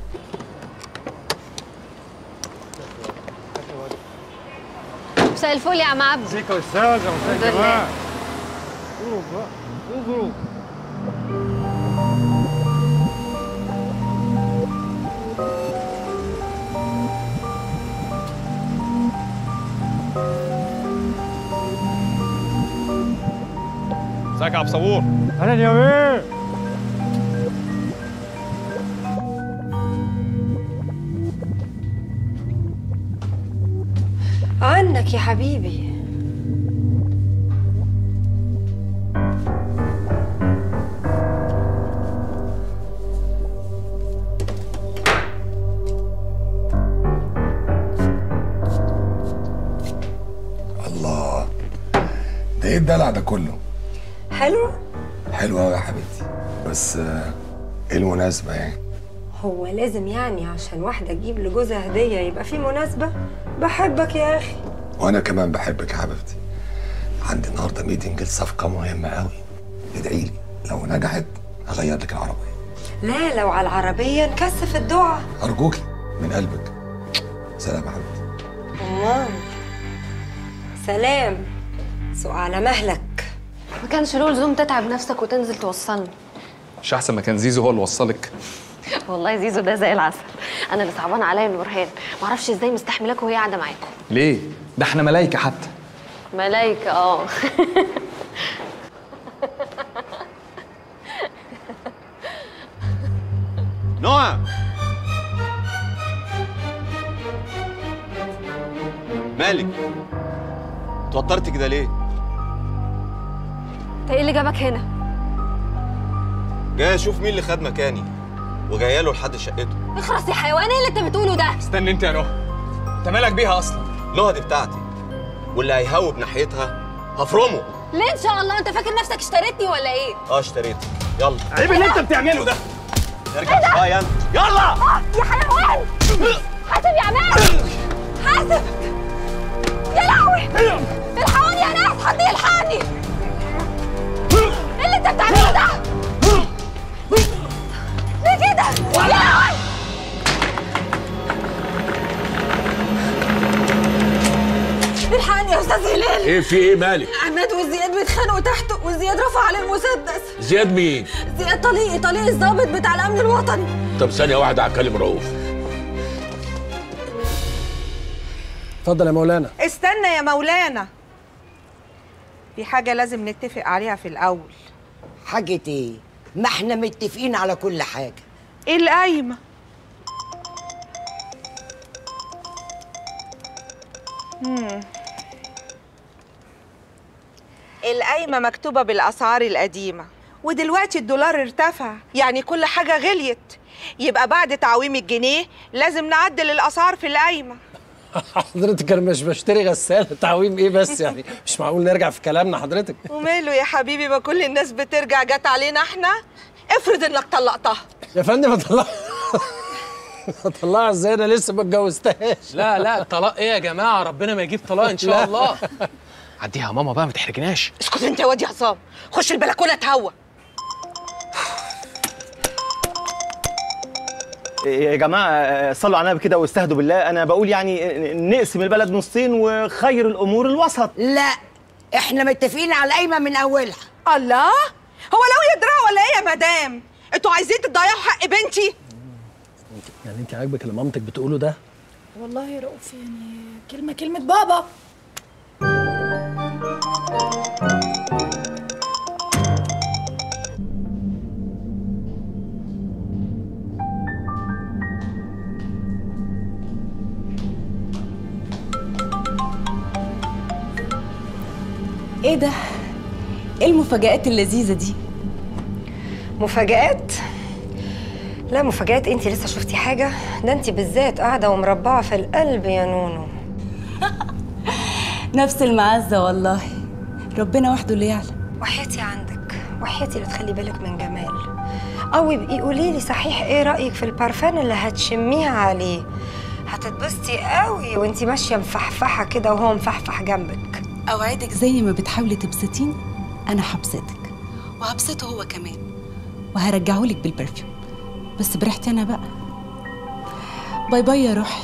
Speaker 11: مساء الفل يا عم عبد
Speaker 23: ازيك يا استاذه
Speaker 11: الحمد
Speaker 23: مساء
Speaker 11: لله.
Speaker 23: الجماعه قولوا بقى قولوا
Speaker 10: ازيك يا عبد صبور
Speaker 23: اهلا يا بيه
Speaker 7: عنك يا حبيبي
Speaker 1: الدلع ده كله
Speaker 7: حلو
Speaker 1: حلو قوي يا حبيبتي بس آه، ايه المناسبه يعني
Speaker 7: هو لازم يعني عشان واحدة تجيب لجوزها هدية يبقى في مناسبة بحبك يا أخي
Speaker 1: وانا كمان بحبك يا حبيبتي عندي النهارده ميتنج لصفقه مهمه قوي ادعي لي لو نجحت هغير لك العربيه
Speaker 7: لا لو على العربية نكثف الدعاء
Speaker 1: ارجوكي من قلبك سلام يا حبيبتي
Speaker 7: أمال سلام سوق على مهلك
Speaker 5: ما كانش له لزوم تتعب نفسك وتنزل توصلني
Speaker 10: مش احسن ما كان زيزو هو اللي وصلك
Speaker 11: والله زيزو ده زي العسل انا اللي صعبان عليا نورهان معرفش ازاي مستحملاك وهي قاعده معاكم
Speaker 10: ليه ده احنا ملايكه حتى
Speaker 11: ملايكه اه
Speaker 13: نوع مالك اتوترت كده ليه
Speaker 11: انت ايه اللي جابك هنا
Speaker 13: جاي اشوف مين اللي خد مكاني وجايه له لحد شقته
Speaker 11: اخرس يا حيوان ايه اللي انت بتقوله ده
Speaker 10: استنى انت يا نهى انت مالك بيها اصلا
Speaker 13: نهى دي بتاعتي واللي هيهوب ناحيتها هفرمه
Speaker 11: ليه ان شاء الله انت فاكر نفسك اشتريتني ولا ايه
Speaker 13: اه اشتريت يلا
Speaker 11: عيب اللي انت بتعمله
Speaker 13: ده ارجع شويه انت يلا
Speaker 11: آه، يا حيوان حاسب يا عماد حاسب يا لهوي الحقوني يا ناس حد يلحقني ايه اللي انت بتعمله ده ليه كده يا لهوي الحقني يا استاذ هلال
Speaker 3: ايه في ايه مالك
Speaker 11: عماد وزياد بيتخانقوا تحت وزياد رفع عليه المسدس
Speaker 3: زياد مين
Speaker 11: زياد طليقي طليقي الضابط بتاع الامن الوطني
Speaker 3: طب ثانيه واحده هكلم رؤوف
Speaker 2: اتفضل يا مولانا
Speaker 8: استنى يا مولانا في حاجة لازم نتفق عليها في الأول
Speaker 4: حاجة ايه؟ ما احنا متفقين على كل حاجة
Speaker 8: القايمة مم. القايمة مكتوبة بالأسعار القديمة ودلوقتي الدولار ارتفع يعني كل حاجة غليت يبقى بعد تعويم الجنيه لازم نعدل الأسعار في القايمة
Speaker 2: حضرتك انا مش بشتري غسالة تعويم ايه بس يعني مش معقول نرجع في كلامنا حضرتك
Speaker 8: وماله يا حبيبي ما كل الناس بترجع جت علينا احنا افرض انك طلقتها
Speaker 2: يا فندم اطلع اطلعها ازاي انا لسه ما اتجوزتهاش
Speaker 9: لا لا طلاق ايه يا جماعه ربنا ما يجيب طلاق ان شاء
Speaker 2: لا.
Speaker 9: الله عديها يا ماما بقى ما تحرجناش
Speaker 8: اسكت انت يا واد يا عصام خش البلكونة تهوى
Speaker 20: يا جماعه آه، صلوا على النبي كده واستهدوا بالله انا بقول يعني آه، نقسم البلد نصين وخير الامور الوسط
Speaker 4: لا احنا متفقين على القايمة من أولها
Speaker 8: الله هو لو يدرى ولا ايه يا مدام انتوا عايزين تضيعوا حق بنتي
Speaker 2: يعني انت عاجبك اللي مامتك بتقوله ده
Speaker 24: والله يا رؤوف يعني كلمة كلمة بابا
Speaker 25: ايه ده؟ ايه المفاجآت اللذيذة دي؟
Speaker 7: مفاجآت؟ لا مفاجآت انت لسه شفتي حاجة؟ ده انت بالذات قاعدة ومربعة في القلب يا نونو
Speaker 25: نفس المعزة والله ربنا وحده اللي يعلم
Speaker 7: وحياتي عندك وحياتي اللي تخلي بالك من جمال او يبقي قولي لي صحيح ايه رايك في البارفان اللي هتشميها عليه هتتبسطي قوي وانت ماشيه مفحفحه كده وهو مفحفح جنبك
Speaker 25: اوعدك زي ما بتحاولي تبسطيني انا هبسطك وهبسطه هو كمان وهرجعهولك بالبرفيوم بس بريحتي انا بقى باي باي يا روحي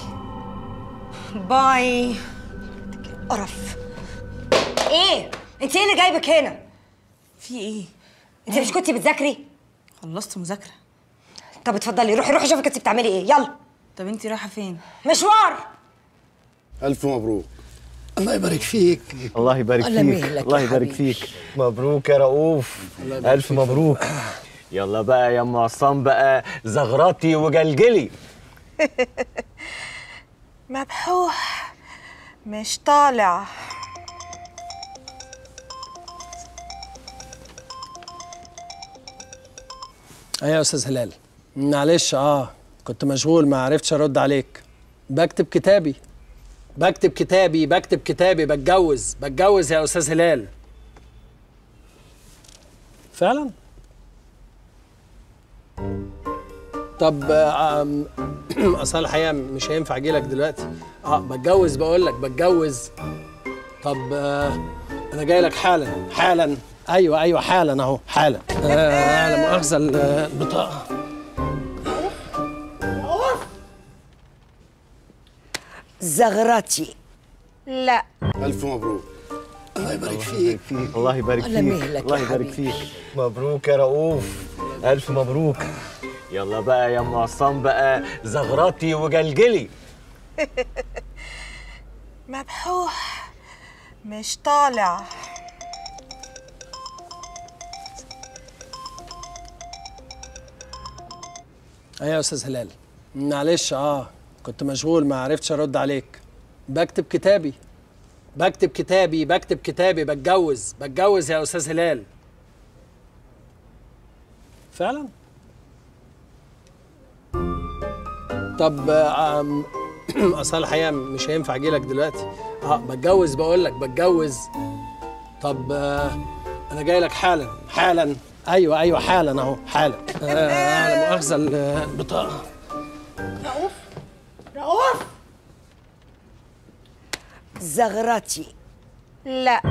Speaker 7: باي قرف ايه انت ايه اللي جايبك هنا
Speaker 25: في ايه
Speaker 7: انت مش كنتي بتذاكري
Speaker 25: خلصت مذاكره
Speaker 7: طب اتفضلي روحي روحي شوفي كنتي بتعملي ايه يلا
Speaker 25: طب انت رايحه فين
Speaker 7: مشوار
Speaker 26: ألف مبروك الله يبارك فيك
Speaker 20: الله يبارك
Speaker 26: الله
Speaker 20: فيك
Speaker 26: مهلك
Speaker 20: الله
Speaker 26: يا
Speaker 20: يبارك
Speaker 26: حبيبي.
Speaker 20: فيك مبروك يا رؤوف
Speaker 26: الله يبارك
Speaker 20: الف مبروك يلا بقى يا ام عصام بقى زغرتي وجلجلي
Speaker 8: مبحوح مش طالع
Speaker 2: ايوه يا استاذ هلال معلش اه كنت مشغول ما عرفتش ارد عليك بكتب كتابي بكتب كتابي بكتب كتابي بتجوز بتجوز يا استاذ هلال فعلا طب آه، آم، اصل الحقيقه مش هينفع اجي لك دلوقتي اه بتجوز بقول لك بتجوز طب آه انا جاي لك حالا حالا ايوه ايوه حالا اهو حالا آه لا مؤاخذه ال- البطاقه
Speaker 4: زغرتي
Speaker 5: لا
Speaker 26: الف مبروك الله يبارك فيك
Speaker 20: الله يبارك
Speaker 4: ولا
Speaker 20: فيك
Speaker 4: مهلك
Speaker 20: الله
Speaker 4: يا
Speaker 20: يبارك
Speaker 4: حبيبي.
Speaker 20: فيك مبروك يا رؤوف الف مبروك يلا بقى يا ام عصام بقى زغرتي وجلجلي
Speaker 5: مبحوح مش طالع
Speaker 2: ايوه يا استاذ هلال معلش اه كنت مشغول ما عرفتش ارد عليك بكتب كتابي بكتب كتابي بكتب كتابي بتجوز بتجوز يا استاذ هلال فعلا طب آه، آم، اصل الحقيقه مش هينفع اجي لك دلوقتي اه بتجوز بقول لك بتجوز طب آه انا جاي لك حالا حالا ايوه ايوه حالا اهو حالا آه لا مؤاخذه ال- البطاقه
Speaker 4: رؤوف رؤوف زغرتي
Speaker 5: لا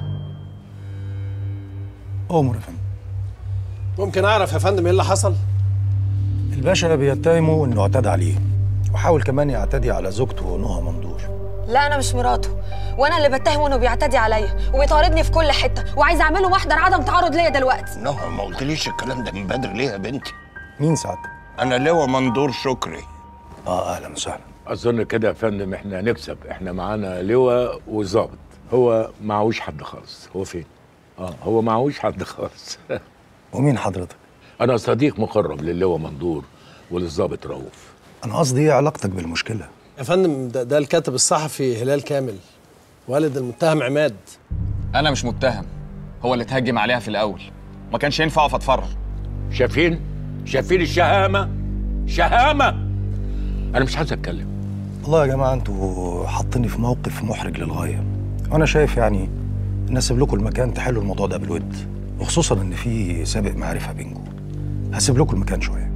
Speaker 6: أمر يا فندم
Speaker 2: ممكن اعرف يا فندم ايه اللي حصل
Speaker 6: الباشا بيتهمه إنه اعتدى عليه وحاول كمان يعتدي على زوجته نهى مندور
Speaker 5: لا انا مش مراته وانا اللي بتهمه انه بيعتدي عليا وبيطاردني في كل حته وعايز اعمله محضر عدم تعرض ليا دلوقتي
Speaker 12: نهى ما قلتليش الكلام ده من بدري ليه يا بنتي
Speaker 6: مين سعادتك؟
Speaker 12: انا لواء مندور شكري
Speaker 6: اه اهلا وسهلا
Speaker 3: اظن كده يا فندم احنا هنكسب احنا معانا لواء وظابط هو معهوش حد خالص هو فين اه هو معهوش حد خالص
Speaker 6: ومين حضرتك
Speaker 3: انا صديق مقرب للواء مندور وللظابط رؤوف
Speaker 6: انا قصدي ايه علاقتك بالمشكله
Speaker 2: يا فندم ده, ده الكاتب الصحفي هلال كامل والد المتهم عماد
Speaker 10: انا مش متهم هو اللي اتهجم عليها في الاول ما كانش ينفع اقف اتفرج
Speaker 3: شايفين شايفين الشهامه شهامه انا مش عايز اتكلم
Speaker 6: والله يا جماعه انتوا حاطيني في موقف محرج للغايه وانا شايف يعني نسيب لكم المكان تحلوا الموضوع ده بالود وخصوصا ان في سابق معرفه بينكم هسيب لكم المكان شويه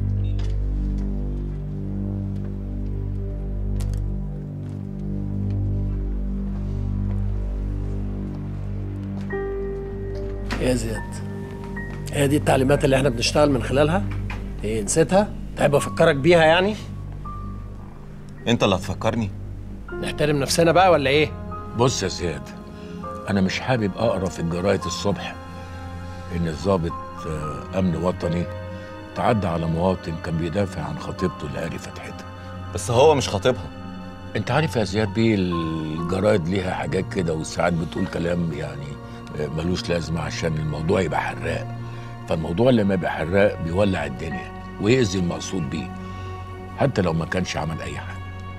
Speaker 2: يا زياد هي دي التعليمات اللي احنا بنشتغل من خلالها ايه نسيتها تحب افكرك بيها يعني
Speaker 20: انت اللي هتفكرني
Speaker 2: نحترم نفسنا بقى ولا ايه
Speaker 3: بص يا زياد انا مش حابب اقرا في الجرايد الصبح ان الضابط آه، امن وطني تعدى على مواطن كان بيدافع عن خطيبته اللي قالي فتحتها
Speaker 20: بس هو مش خاطبها
Speaker 3: انت عارف يا زياد بيه الجرايد ليها حاجات كده وساعات بتقول كلام يعني آه، ملوش لازمه عشان الموضوع يبقى حراق فالموضوع لما يبقى حراق بيولع الدنيا ويأذي المقصود بيه حتى لو ما كانش عمل اي حاجه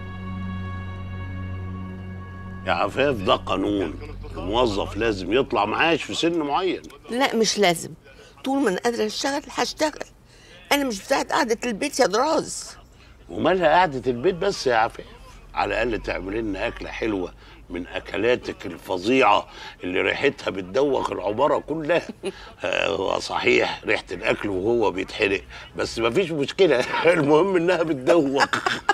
Speaker 12: يا عفاف ده قانون الموظف لازم يطلع معاش في سن معين
Speaker 19: لا مش لازم طول ما انا قادره اشتغل هشتغل انا مش بتاعت قعده البيت يا دراز
Speaker 12: ومالها قعدة البيت بس يا عفاف على الأقل تعمل لنا أكلة حلوة من أكلاتك الفظيعة اللي ريحتها بتدوخ العمارة كلها آه، هو صحيح ريحة الأكل وهو بيتحرق بس مفيش مشكلة المهم إنها بتدوخ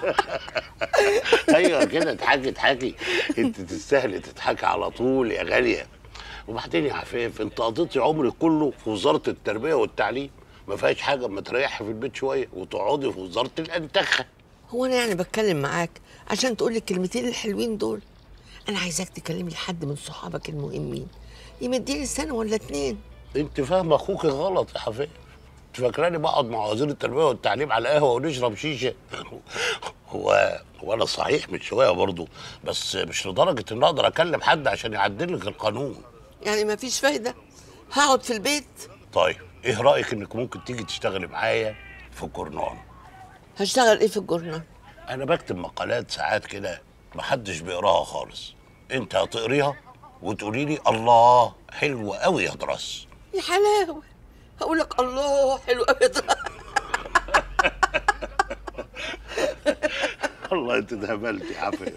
Speaker 12: أيوة كده اضحكي اضحكي أنت تستاهلي تضحكي على طول يا غالية وبعدين يا عفاف أنت قضيتي عمرك كله في وزارة التربية والتعليم ما فيهاش حاجة اما تريحي في البيت شوية وتقعدي في وزارة الأنتخة
Speaker 19: هو انا يعني بتكلم معاك عشان تقول لي الكلمتين الحلوين دول انا عايزاك تكلمي حد من صحابك المهمين يمديني سنه ولا اتنين
Speaker 12: انت فاهمه اخوك غلط يا حفيظ انت فاكراني بقعد مع وزير التربيه والتعليم على قهوه ونشرب شيشه هو هو انا صحيح من شويه برضه بس مش لدرجه ان اقدر اكلم حد عشان يعدل لك القانون
Speaker 19: يعني مفيش فايده هقعد في البيت
Speaker 12: طيب ايه رايك انك ممكن تيجي تشتغلي معايا في الجورنال
Speaker 19: هشتغل ايه في الجورنال
Speaker 12: انا بكتب مقالات ساعات كده محدش بيقراها خالص انت هتقريها وتقولي لي الله حلوه قوي يا دراس
Speaker 19: يا حلاوه هقول لك الله حلو قوي ده
Speaker 12: والله انت اتهبلت يا عفيف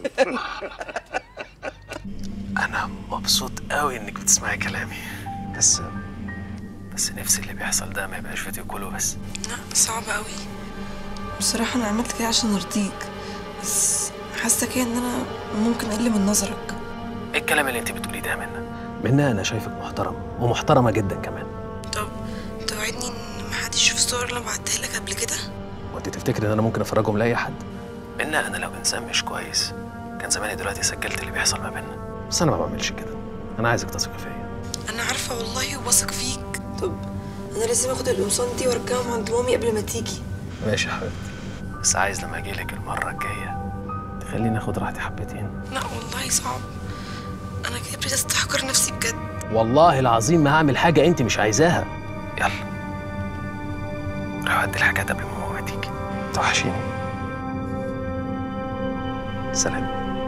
Speaker 2: انا مبسوط قوي انك بتسمعي كلامي بس بس نفسي اللي بيحصل ده ما يبقاش فيديو كله بس
Speaker 14: لا صعب قوي بصراحة أنا عملت كده عشان أرضيك بس حاسة كده إن أنا ممكن أقل من نظرك
Speaker 2: ايه الكلام اللي انت بتقوليه ده يا منى منى انا شايفك محترم ومحترمه جدا كمان
Speaker 14: طب توعدني إن محدش يشوف الصور اللي أنا بعتها لك قبل كده
Speaker 2: وانت تفتكر ان انا ممكن افرجهم لاي حد منى انا لو انسان مش كويس كان زماني دلوقتي سجلت اللي بيحصل ما بيننا بس انا ما بعملش كده انا عايزك تثقي فيا
Speaker 14: أنا عارفة والله وواثق فيك طب أنا لازم آخد القمصان دي وأرجعهم عند مامي قبل ما تيجي
Speaker 2: ماشي يا حبيبتي بس عايز لما اجيلك المره الجايه تخليني اخد راحتي حبتين
Speaker 14: لا والله صعب أنا كده ابتديت أستحقر نفسي بجد
Speaker 2: والله العظيم ما هعمل حاجه انت مش عايزاها يلا روح ادي الحاجات قبل ما ماما تيجي توحشيني سلام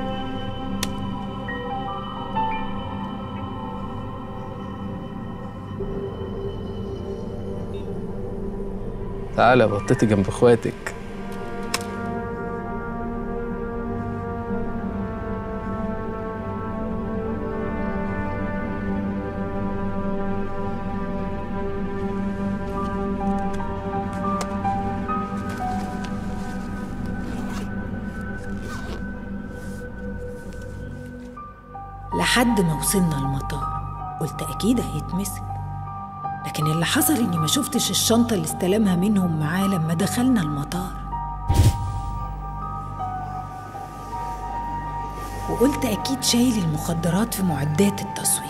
Speaker 2: تعالى بطيتي جنب اخواتك
Speaker 24: لحد ما وصلنا المطار قلت أكيد هيتمسك لكن اللي حصل إني ما شفتش الشنطة اللي استلمها منهم معاه لما دخلنا المطار وقلت أكيد شايل المخدرات في معدات التصوير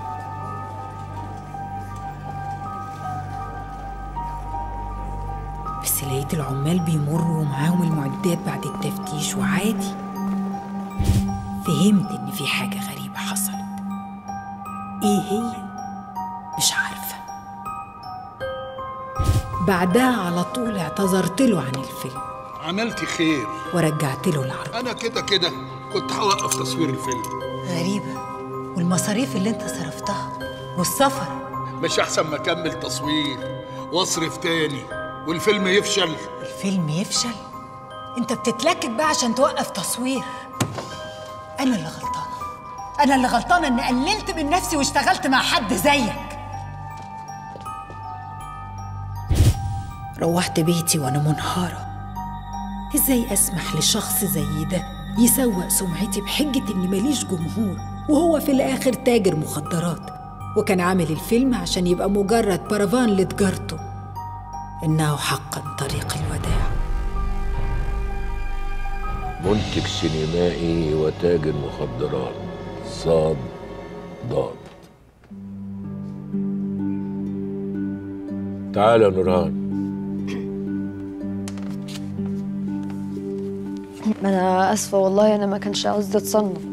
Speaker 24: بس لقيت العمال بيمروا معاهم المعدات بعد التفتيش وعادي فهمت إن في حاجة غريبة حصلت إيه هي؟ مش عارفة بعدها على طول اعتذرت له عن الفيلم
Speaker 15: عملتي خير
Speaker 24: ورجعت له العرض
Speaker 15: انا كده كده كنت هوقف تصوير الفيلم
Speaker 24: غريبة والمصاريف اللي انت صرفتها والسفر
Speaker 15: مش احسن ما اكمل تصوير واصرف تاني والفيلم يفشل
Speaker 24: الفيلم يفشل انت بتتلكك بقى عشان توقف تصوير انا اللي غلطانة انا اللي غلطانة اني قللت من نفسي واشتغلت مع حد زيك روحت بيتي وانا منهارة ازاي اسمح لشخص زي ده يسوق سمعتي بحجة اني ماليش جمهور وهو في الاخر تاجر مخدرات وكان عامل الفيلم عشان يبقى مجرد بارافان لتجارته انه حقا طريق الوداع
Speaker 3: منتج سينمائي وتاجر مخدرات صاد ضاد تعال يا نوران
Speaker 5: انا اسفه والله انا ما كانش قصدي اتصنت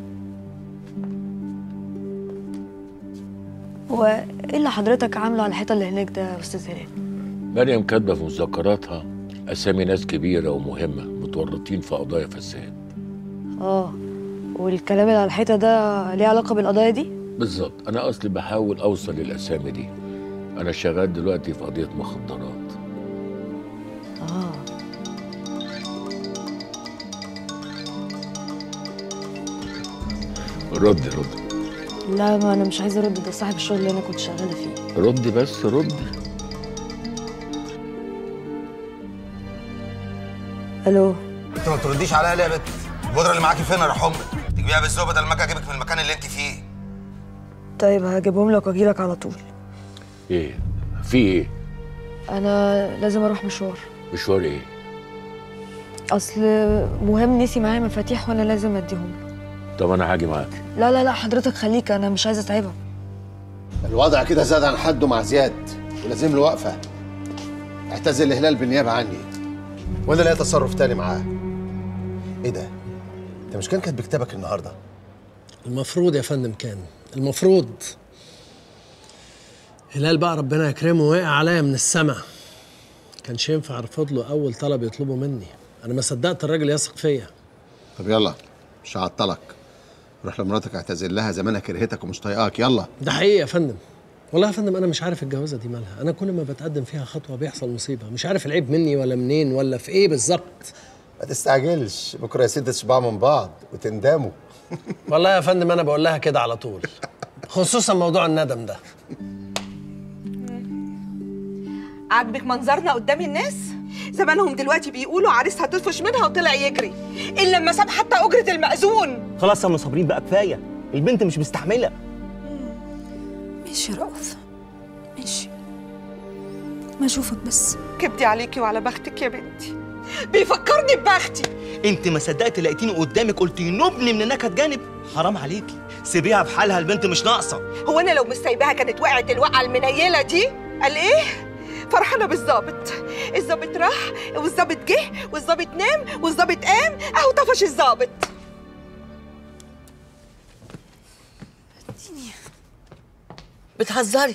Speaker 5: هو ايه اللي حضرتك عامله على الحيطه اللي هناك ده يا استاذ هلال
Speaker 3: مريم كاتبه في مذكراتها اسامي ناس كبيره ومهمه متورطين في قضايا فساد
Speaker 5: اه والكلام اللي على الحيطه ده ليه علاقه بالقضايا دي
Speaker 3: بالظبط انا اصلي بحاول اوصل للاسامي دي انا شغال دلوقتي في قضيه مخدرات
Speaker 5: اه
Speaker 3: ردي ردي
Speaker 5: لا ما انا مش عايزه ارد ده صاحب الشغل اللي انا كنت شغاله فيه
Speaker 3: ردي بس ردي
Speaker 5: الو
Speaker 16: انت ما بترديش عليا ليه يا بت؟ البودره اللي معاكي فين يا روح امك؟ تجيبيها بالذوق بدل ما اجي اجيبك من المكان اللي انت فيه.
Speaker 5: طيب هجيبهم لك واجيلك على طول
Speaker 3: ايه في ايه
Speaker 5: انا لازم اروح مشوار
Speaker 3: مشوار ايه
Speaker 5: اصل مهم نسي معايا مفاتيح وانا لازم اديهم له.
Speaker 3: طب انا هاجي معاك
Speaker 5: لا لا لا حضرتك خليك انا مش عايزه اتعبك
Speaker 26: الوضع كده زاد عن حده مع زياد ولازم له وقفه اعتزل الهلال بالنيابه عني وانا لا تصرف تاني معاه ايه ده انت مش كان كاتب كتابك النهارده
Speaker 2: المفروض يا فندم كان المفروض هلال بقى ربنا يكرمه وقع عليا من السما كانش ينفع ارفض له اول طلب يطلبه مني انا ما صدقت الراجل يثق فيا
Speaker 26: طب يلا مش هعطلك روح لمراتك اعتذر لها زمانها كرهتك ومش طايقاك يلا
Speaker 2: ده حقيقي يا فندم والله يا فندم انا مش عارف الجوازه دي مالها انا كل ما بتقدم فيها خطوه بيحصل مصيبه مش عارف العيب مني ولا منين ولا في ايه بالظبط
Speaker 26: ما تستعجلش بكره يا سيدي تشبعوا من بعض وتندموا
Speaker 2: والله يا فندم انا بقول لها كده على طول خصوصا موضوع الندم ده
Speaker 1: عاجبك منظرنا قدام الناس زمانهم دلوقتي بيقولوا عريسها تطفش منها وطلع يجري الا لما ساب حتى اجره المأذون
Speaker 20: خلاص يا ام صابرين بقى كفايه البنت مش مستحمله
Speaker 14: ماشي يا رؤوف ماشي ما اشوفك بس
Speaker 1: كبدي عليكي وعلى بختك يا بنتي بيفكرني ببختي
Speaker 20: انت ما صدقت لقيتيني قدامك قلت نبني من نكد جانب حرام عليكي سيبيها بحالها البنت مش ناقصه
Speaker 1: هو انا لو مش سايباها كانت وقعت الوقعه المنيله دي قال ايه فرحانه بالظابط الظابط راح والظابط جه والظابط نام والظابط قام اهو طفش الظابط
Speaker 19: بتهزري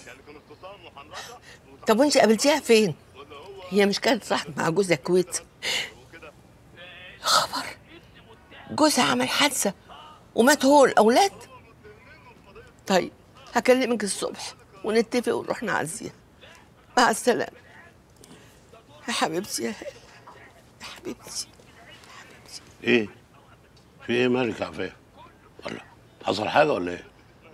Speaker 19: طب وانت قابلتيها فين هي مش كانت راحت مع جوزها الكويت يا خبر جوزها عمل حادثه ومات هو الاولاد طيب هكلمك الصبح ونتفق ونروح نعزيها مع السلامه يا حبيبتي يا هاني يا حبيبتي
Speaker 12: ايه في ايه مالك يا عفاف ولا حصل حاجه ولا ايه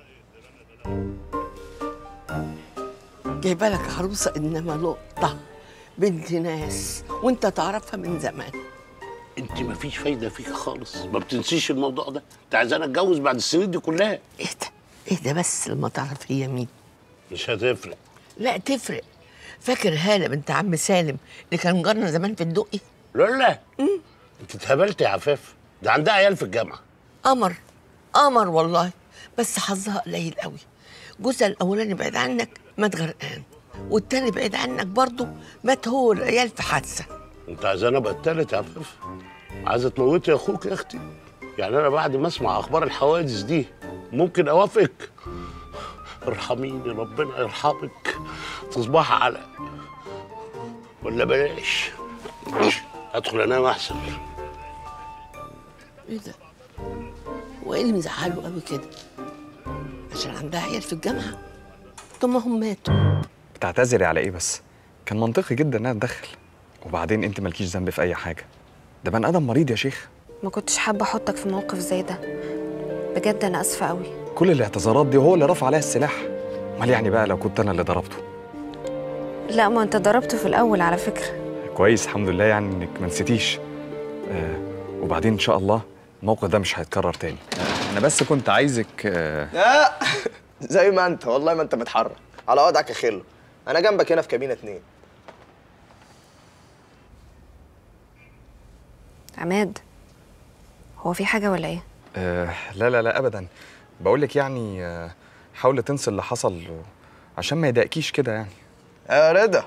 Speaker 19: جايبه لك عروسه انما لقطه بنت ناس وانت تعرفها من زمان
Speaker 12: انت مفيش فايده فيك خالص ما بتنسيش الموضوع ده انت عايزاني اتجوز بعد السنين دي كلها
Speaker 19: ايه ده ايه ده بس لما تعرف هي مين
Speaker 12: مش هتفرق
Speaker 19: لا تفرق فاكر هاله بنت عم سالم اللي كان جارنا زمان في الدقي
Speaker 12: لا لا انت اتهبلت يا عفاف ده عندها عيال في الجامعه
Speaker 19: قمر قمر والله بس حظها قليل قوي جوزها الاولاني بعيد عنك مات غرقان والتاني بعيد عنك برضه مات هو والعيال في حادثه
Speaker 12: انت عايزاني ابقى التالت يا عفاف عايزه تموتي اخوك يا اختي يعني انا بعد ما اسمع اخبار الحوادث دي ممكن اوافقك ارحميني ربنا يرحمك تصبحي على ولا بلاش ادخل انام احسن
Speaker 19: ايه ده وايه اللي مزعله قوي كده عشان عندها عيال في الجامعه طب ما هم ماتوا
Speaker 10: بتعتذري على ايه بس كان منطقي جدا انها تدخل وبعدين انت مالكيش ذنب في اي حاجه ده بني ادم مريض يا شيخ
Speaker 5: ما كنتش حابه احطك في موقف زي ده بجد انا اسفه قوي
Speaker 10: كل الاعتذارات دي هو اللي رفع عليها السلاح امال يعني بقى لو كنت انا اللي ضربته
Speaker 5: لا ما انت ضربته في الاول على فكره
Speaker 10: كويس الحمد لله يعني انك ما نسيتيش آه وبعدين ان شاء الله الموقف ده مش هيتكرر تاني انا بس كنت عايزك آه
Speaker 20: لا زي ما انت والله ما انت متحرك على وضعك يا خلو انا جنبك هنا في كابينه اتنين
Speaker 5: عماد هو في حاجه ولا ايه
Speaker 10: آه لا لا لا ابدا بقول لك يعني آه حاولي تنسي اللي حصل و... عشان ما يضايقكيش كده يعني
Speaker 20: يا رضا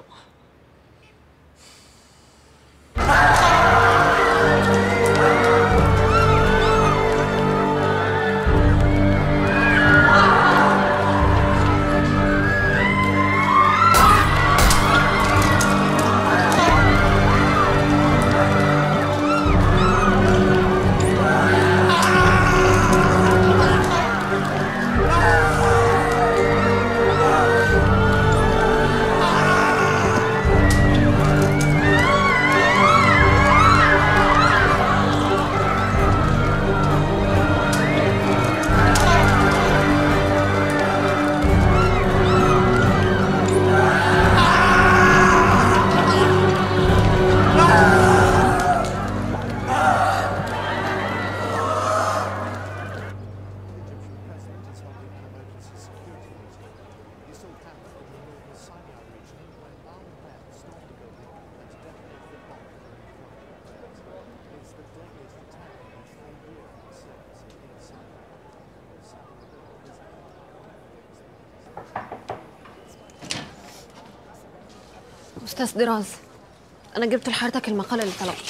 Speaker 5: استاذ دراز انا جبت لحضرتك المقال اللي طلبته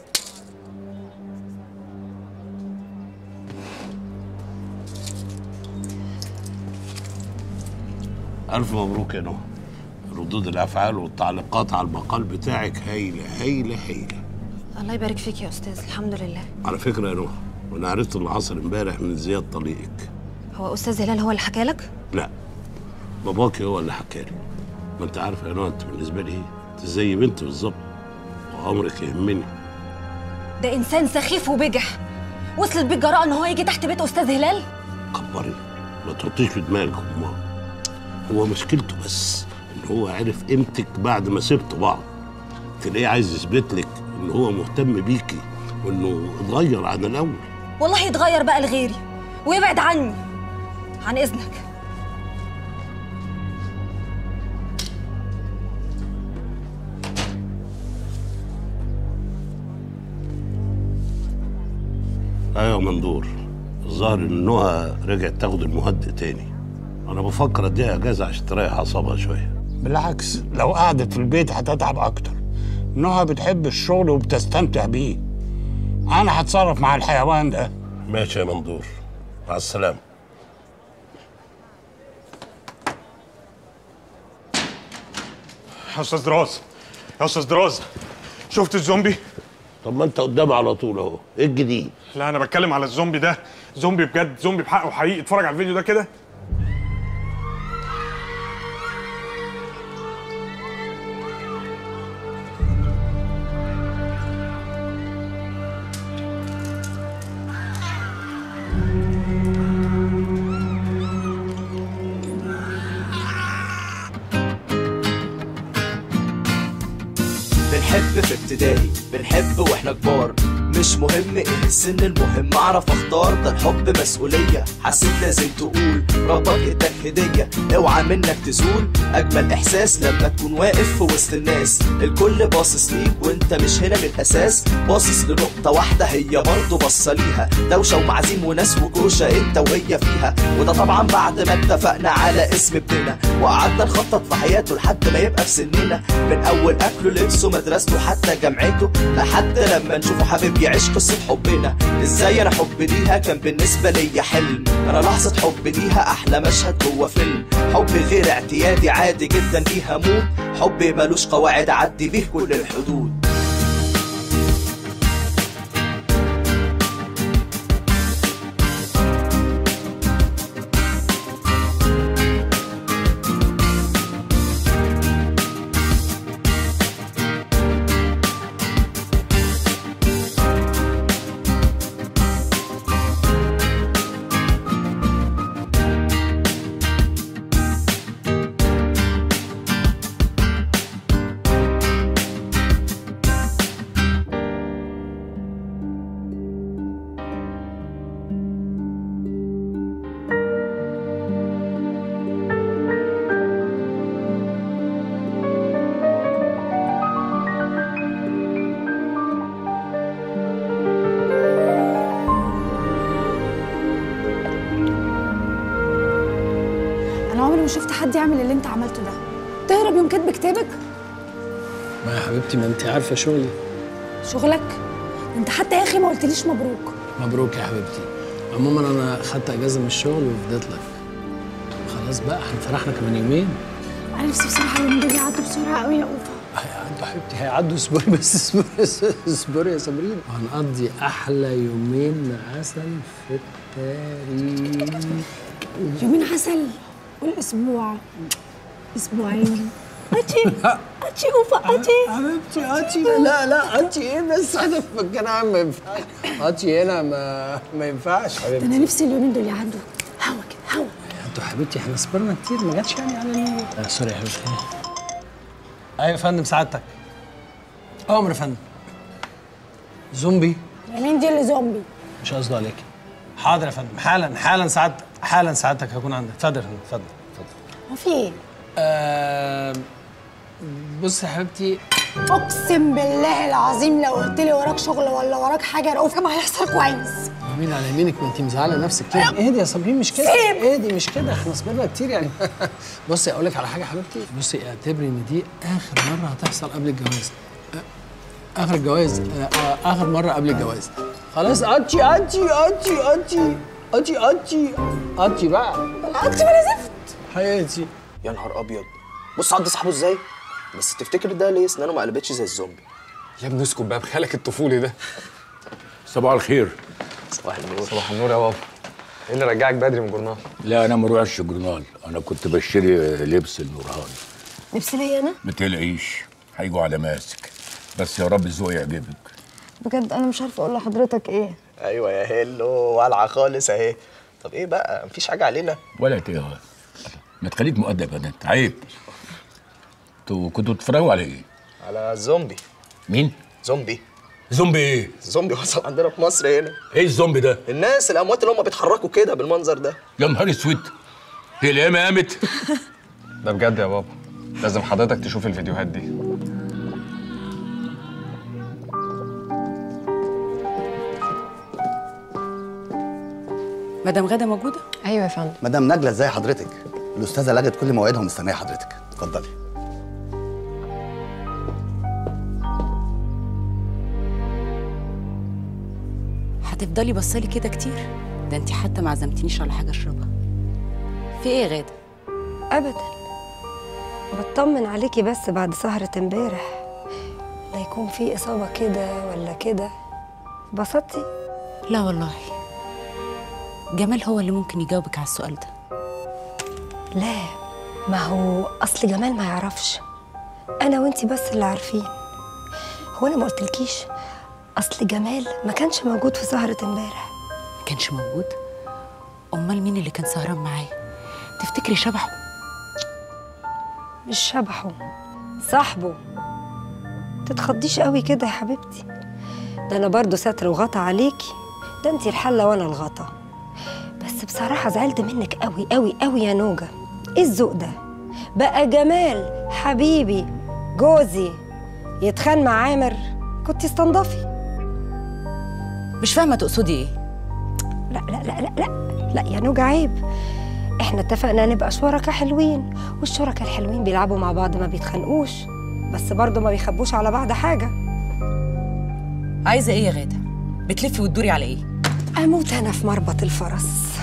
Speaker 12: الف مبروك يا نهى ردود الافعال والتعليقات على المقال بتاعك هايله هايله هايله
Speaker 5: الله يبارك فيك يا استاذ الحمد لله
Speaker 12: على فكره يا نهى وانا عرفت اللي حصل امبارح من زياد طليقك
Speaker 5: هو استاذ هلال هو اللي حكى لك
Speaker 12: لا باباكي هو اللي حكى لي ما انت عارفه يا نهى انت بالنسبه لي ايه انت زي بنت بالظبط وعمرك يهمني
Speaker 5: ده انسان سخيف وبجح وصلت بيه الجراءه ان هو يجي تحت بيت استاذ هلال
Speaker 12: كبري ما تحطيش في دماغك امها هو مشكلته بس ان هو عرف قيمتك بعد ما سبتوا بعض تلاقيه عايز يثبت لك ان هو مهتم بيكي وانه اتغير عن الاول
Speaker 7: والله يتغير بقى لغيري ويبعد عني عن اذنك
Speaker 12: ايوه مندور الظاهر ان نهى رجعت تاخد المهدئ تاني انا بفكر اديها اجازه عشان تريح اعصابها شويه
Speaker 13: بالعكس لو قعدت في البيت هتتعب اكتر نهى بتحب الشغل وبتستمتع بيه انا هتصرف مع الحيوان ده
Speaker 12: ماشي يا مندور مع السلامه
Speaker 10: يا استاذ دراز يا استاذ دراز شفت الزومبي
Speaker 12: طب ما انت قدامي على طول اهو ايه الجديد
Speaker 10: لا انا بتكلم على الزومبي ده زومبي بجد زومبي بحقه حقيقي اتفرج على الفيديو ده كده
Speaker 20: بنحب في ابتدائي بنحب واحنا كبار مش مهم ايه السن المهم اعرف اختار ده الحب مسؤولية حسيت لازم تقول ربك اداك هدية اوعى منك تزول اجمل احساس لما تكون واقف في وسط الناس الكل باصص ليك وانت مش هنا من الاساس باصص لنقطة واحدة هي برضه باصة ليها دوشة ومعازيم وناس وكوشة انت وهي فيها وده طبعا بعد ما اتفقنا على اسم ابننا وقعدنا نخطط في حياته لحد ما يبقى في سننا من اول اكله لبسه مدرسته حتى جامعته لحد لما نشوفه حبيب يعيش قصة حبنا ازاي انا حب ليها كان بالنسبة ليا حلم انا لحظة حب ليها احلى مشهد جوه فيلم حب غير اعتيادي عادي جدا ليها مود حب ملوش قواعد عدي بيه كل الحدود
Speaker 5: انا عمري ما شفت حد يعمل اللي انت عملته ده تهرب يوم كاتب كتابك
Speaker 2: ما يا حبيبتي ما انت عارفه شغلي
Speaker 5: شغلك انت حتى يا اخي ما قلتليش مبروك
Speaker 2: مبروك يا حبيبتي عموما انا خدت اجازه من الشغل وفضيت لك خلاص بقى احنا فرحنا كمان يومين
Speaker 5: انا نفسي بصراحه اليومين دول يعدوا بسرعه قوي يا اوفا
Speaker 2: هيعدوا حبيبتي هيعدوا اصبري بس اصبري اصبري يا صابرين وهنقضي احلى يومين عسل في التاريخ
Speaker 5: يومين عسل والاسبوع اسبوعين اتشي اتشي اوفا اتشي
Speaker 2: حبيبتي اتشي لا لا اتشي ايه بس انا في مكان عام ما ينفعش اتشي هنا ما ما ينفعش
Speaker 5: ده انا
Speaker 2: حبيبتي
Speaker 5: نفسي اليومين دول يعدوا هوا كده هوا
Speaker 2: انتوا حبيبتي احنا صبرنا كتير ما جاتش يعني على ال آه سوري يا حبيبتي ايوه يا فندم سعادتك امر يا فندم زومبي
Speaker 5: مين دي اللي زومبي
Speaker 2: مش قصده عليك حاضر يا فندم حالا حالا سعادتك حالا سعادتك هكون عندك اتفضل يا فندم اتفضل اتفضل
Speaker 5: هو في ايه
Speaker 2: آه بص يا حبيبتي
Speaker 5: اقسم بالله العظيم لو قلت لي وراك شغل ولا وراك حاجه رؤوف ما هيحصل كويس
Speaker 2: يمين على يمينك ما انت مزعله نفسك كده اهدي يا صابرين مش كده
Speaker 5: سيب.
Speaker 2: اهدي مش كده احنا صبرنا كتير يعني بصي اقول لك على حاجه يا حبيبتي بصي اعتبري ان دي اخر مره هتحصل قبل الجواز آه، اخر الجواز آه، آه، اخر مره قبل الجواز خلاص اتشي اتشي اتشي اتشي اتشي اتشي اتشي بقى
Speaker 5: اتشي بلا زفت
Speaker 2: حياتي
Speaker 20: يا نهار ابيض بص عض صاحبه ازاي بس تفتكر ده ليه اسنانه ما قلبتش زي الزومبي
Speaker 17: يا ابني اسكت بقى بخيالك الطفولي ده
Speaker 3: صباح الخير
Speaker 20: صباح النور
Speaker 17: صباح النور يا بابا ايه اللي رجعك بدري من الجورنال
Speaker 3: لا انا ما روحش جورنال انا كنت بشتري لبس النورهان
Speaker 7: لبس ليا انا
Speaker 3: ما تقلقيش هيجوا على ماسك بس يا رب الذوق يعجبك
Speaker 5: بجد انا مش عارفه اقول لحضرتك ايه
Speaker 20: ايوه يا هيلو والعه خالص اهي طب ايه بقى مفيش حاجه علينا
Speaker 3: ولا تقهر ما تخليك مؤدب يا بنت عيب انتوا كنتوا بتتفرجوا على ايه؟
Speaker 9: على زومبي
Speaker 3: مين؟
Speaker 9: زومبي
Speaker 3: زومبي ايه؟
Speaker 9: زومبي وصل عندنا في مصر هنا
Speaker 3: ايه الزومبي ده؟
Speaker 9: الناس الاموات اللي هم بيتحركوا كده بالمنظر ده
Speaker 3: يا نهار اسود هي القيامة قامت
Speaker 10: ده بجد يا بابا لازم حضرتك تشوف الفيديوهات دي
Speaker 25: مدام غاده موجوده
Speaker 11: ايوه يا فندم
Speaker 18: مدام نجلة ازاي حضرتك؟ الأستاذة لغت كل مواعيدها ومستنية حضرتك، اتفضلي.
Speaker 25: هتفضلي بصالي كده كتير ده انت حتى ما عزمتنيش على حاجه اشربها في ايه يا غاده
Speaker 7: ابدا بطمن عليكي بس بعد سهرة امبارح لا يكون في اصابة كده ولا كده بسطتي
Speaker 25: لا والله جمال هو اللي ممكن يجاوبك على السؤال ده
Speaker 7: لا ما هو اصل جمال ما يعرفش انا وانتي بس اللي عارفين هو انا ما قلتلكيش اصل جمال ما كانش موجود في سهرة امبارح
Speaker 25: ما كانش موجود امال مين اللي كان سهران معايا تفتكري شبحه
Speaker 7: مش شبحه صاحبه تتخضيش قوي كده يا حبيبتي ده انا برضو ستر وغطى عليكي ده انتي الحلة وانا الغطا بس بصراحة زعلت منك قوي قوي قوي يا نوجة ايه الذوق ده بقى جمال حبيبي جوزي يتخان مع عامر كنت استنضفي
Speaker 25: مش فاهمه تقصدي ايه
Speaker 7: لا لا لا لا لا لا يا نوجة عيب احنا اتفقنا نبقى شركاء حلوين والشركاء الحلوين بيلعبوا مع بعض ما بيتخانقوش بس برضه ما بيخبوش على بعض حاجة
Speaker 25: عايزه ايه يا غاده بتلفي وتدوري على ايه
Speaker 7: اموت انا في مربط الفرس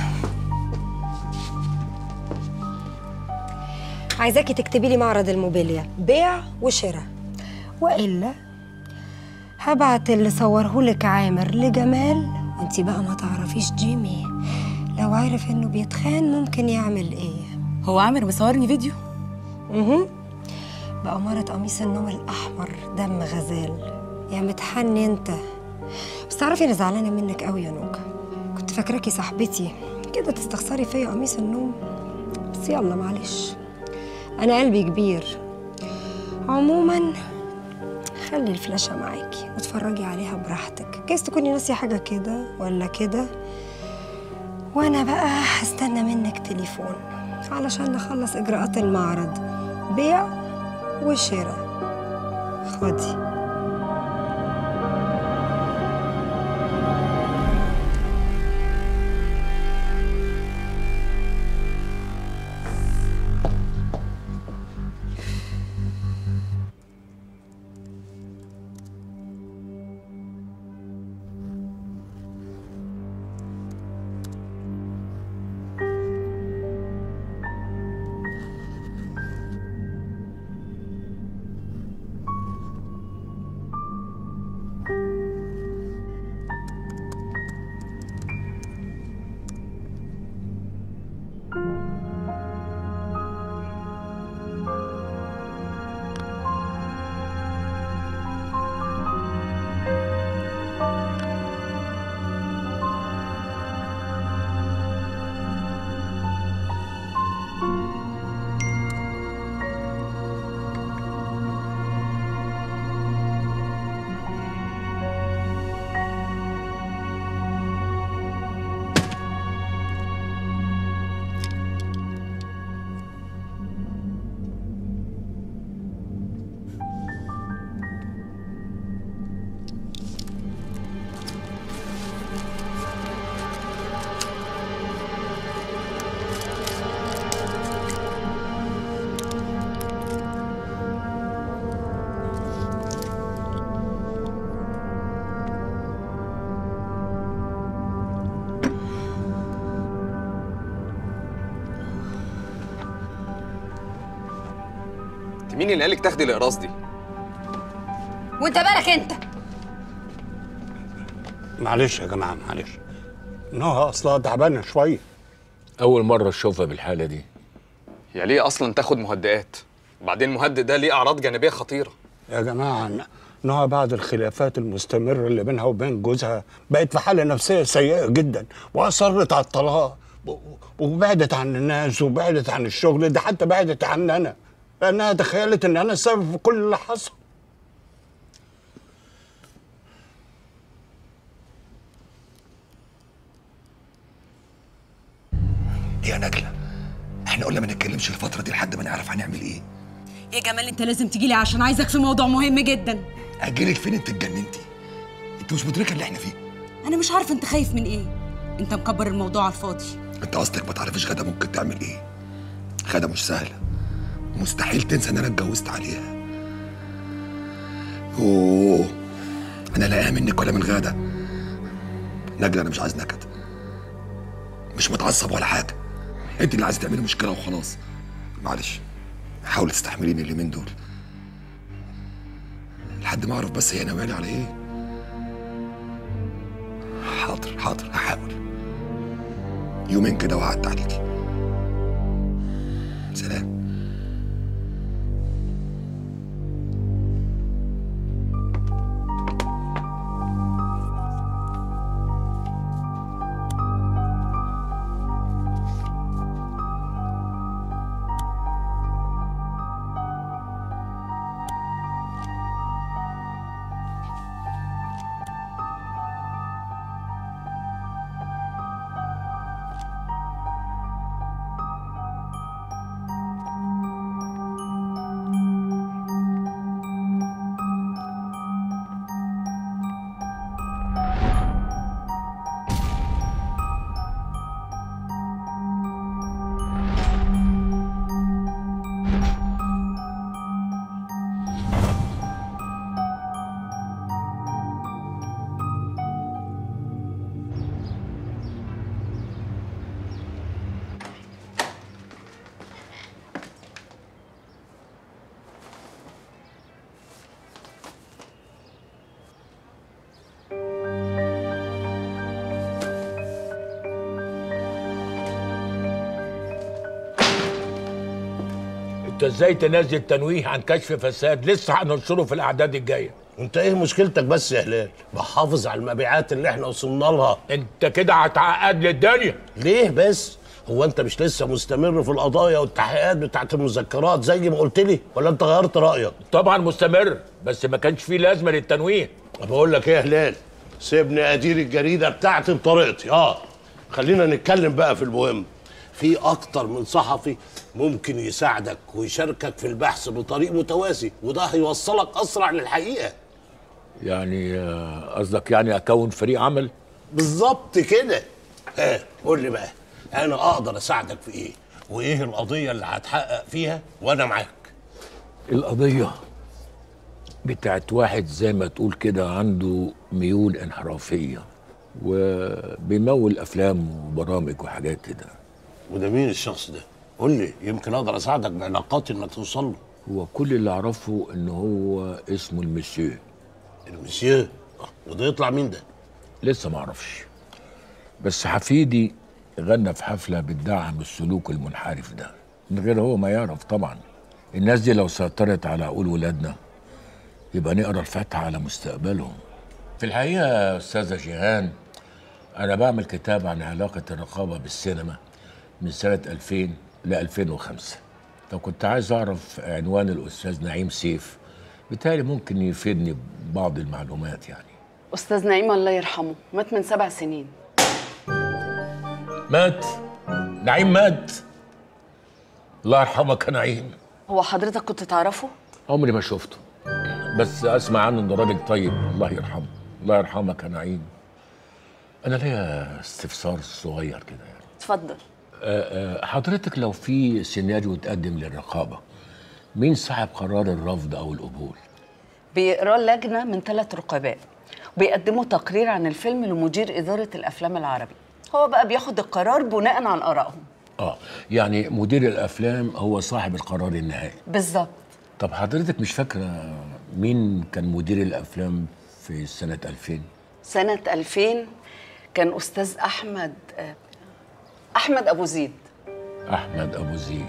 Speaker 7: عايزاكي تكتبي لي معرض الموبيليا بيع وشراء والا هبعت اللي صورهولك عامر لجمال وانتي بقى ما تعرفيش جيمي لو عارف انه بيتخان ممكن يعمل ايه
Speaker 25: هو عامر مصورني فيديو
Speaker 7: اها بأمارة قميص النوم الأحمر دم غزال يا متحني انت بس تعرفي انا زعلانة منك قوي يا نوجة كنت فاكراكي صاحبتي كده تستخسري فيا قميص النوم بس يلا معلش انا قلبي كبير عموما خلي الفلاشة معاكي واتفرجي عليها براحتك جايز تكوني ناسية حاجة كده ولا كده وانا بقى هستنى منك تليفون علشان نخلص اجراءات المعرض بيع وشراء خدي
Speaker 17: انت مين اللي قالك تاخدي الاقراص دي
Speaker 7: وانت بالك انت
Speaker 13: معلش يا جماعه معلش نهى اصلها تعبانه شويه
Speaker 3: اول مره اشوفها بالحاله دي
Speaker 17: هي ليه اصلا تاخد مهدئات وبعدين المهدئ ده ليه اعراض جانبيه خطيره
Speaker 13: يا جماعه نهى بعد الخلافات المستمره اللي بينها وبين جوزها بقت في حاله نفسيه سيئه جدا واصرت على الطلاق و- وبعدت عن الناس وبعدت عن الشغل ده حتى بعدت عني انا لانها تخيلت ان انا السبب في كل اللي حصل
Speaker 4: يا نجلة احنا قلنا ما نتكلمش الفترة دي لحد ما نعرف هنعمل ايه
Speaker 25: يا جمال انت لازم تجيلي عشان عايزك في موضوع مهم جدا
Speaker 4: اجيلك فين انت اتجننتي انت مش مدركة اللي احنا فيه
Speaker 25: انا مش عارفه انت خايف من ايه انت مكبر الموضوع على الفاضي
Speaker 4: انت اصلك ما تعرفش غدا ممكن تعمل ايه غدا مش سهلة مستحيل تنسى ان انا اتجوزت عليها اوه انا لا منك ولا من غادة نجلة انا مش عايز نكد مش متعصب ولا حاجة انت اللي عايزة تعملي مشكلة وخلاص معلش حاول تستحمليني اليومين دول لحد ما اعرف بس هي ناوية على ايه حاضر حاضر هحاول يومين كده وقعدت عليكي سلام
Speaker 8: انت ازاي تنزل تنويه عن كشف فساد لسه هننشره في الاعداد الجايه
Speaker 13: انت ايه مشكلتك بس يا هلال بحافظ على المبيعات اللي احنا وصلنا لها
Speaker 8: انت كده هتعقد لي الدنيا
Speaker 13: ليه بس هو انت مش لسه مستمر في القضايا والتحقيقات بتاعت المذكرات زي ما قلت لي ولا انت غيرت رايك
Speaker 8: طبعا مستمر بس ما كانش فيه لازمه للتنويه
Speaker 13: بقول لك ايه يا هلال سيبني ادير الجريده بتاعتي بطريقتي اه خلينا نتكلم بقى في المهم في اكتر من صحفي ممكن يساعدك ويشاركك في البحث بطريق متوازي وده هيوصلك اسرع للحقيقه
Speaker 8: يعني آه، قصدك يعني اكون فريق عمل
Speaker 13: بالظبط كده ها قول لي بقى انا اقدر اساعدك في ايه وايه القضيه اللي هتحقق فيها وانا معاك
Speaker 8: القضيه بتاعت واحد زي ما تقول كده عنده ميول انحرافيه وبيمول افلام وبرامج وحاجات كده
Speaker 13: وده مين الشخص ده قول لي يمكن اقدر اساعدك بعلاقاتي انك توصل له
Speaker 8: هو كل اللي اعرفه ان هو اسمه المسيو
Speaker 13: المسيو وده يطلع مين ده
Speaker 8: لسه ما اعرفش بس حفيدي غنى في حفله بتدعم السلوك المنحرف ده من غير هو ما يعرف طبعا الناس دي لو سيطرت على عقول ولادنا يبقى نقرا الفتحة على مستقبلهم في الحقيقة يا أستاذة جيهان أنا بعمل كتاب عن علاقة الرقابة بالسينما من سنة 2000 ل 2005 لو كنت عايز أعرف عنوان الأستاذ نعيم سيف بالتالي ممكن يفيدني ببعض المعلومات يعني
Speaker 11: أستاذ نعيم الله يرحمه مات من سبع سنين
Speaker 8: مات نعيم مات الله يرحمك يا نعيم
Speaker 11: هو حضرتك كنت تعرفه؟
Speaker 8: عمري ما شفته بس اسمع عنه انه راجل طيب الله يرحمه الله يرحمك يا نعيم انا ليا استفسار صغير كده يعني
Speaker 11: اتفضل
Speaker 8: آه، آه، حضرتك لو في سيناريو اتقدم للرقابه مين صاحب قرار الرفض او القبول
Speaker 11: بيقراه لجنة من ثلاث رقباء وبيقدموا تقرير عن الفيلم لمدير إدارة الأفلام العربي هو بقى بياخد القرار بناء عن آرائهم
Speaker 8: اه يعني مدير الافلام هو صاحب القرار النهائي
Speaker 11: بالظبط
Speaker 8: طب حضرتك مش فاكره مين كان مدير الافلام في سنه 2000
Speaker 11: سنة 2000 كان أستاذ أحمد آه، أحمد أبو زيد
Speaker 8: احمد ابو زيد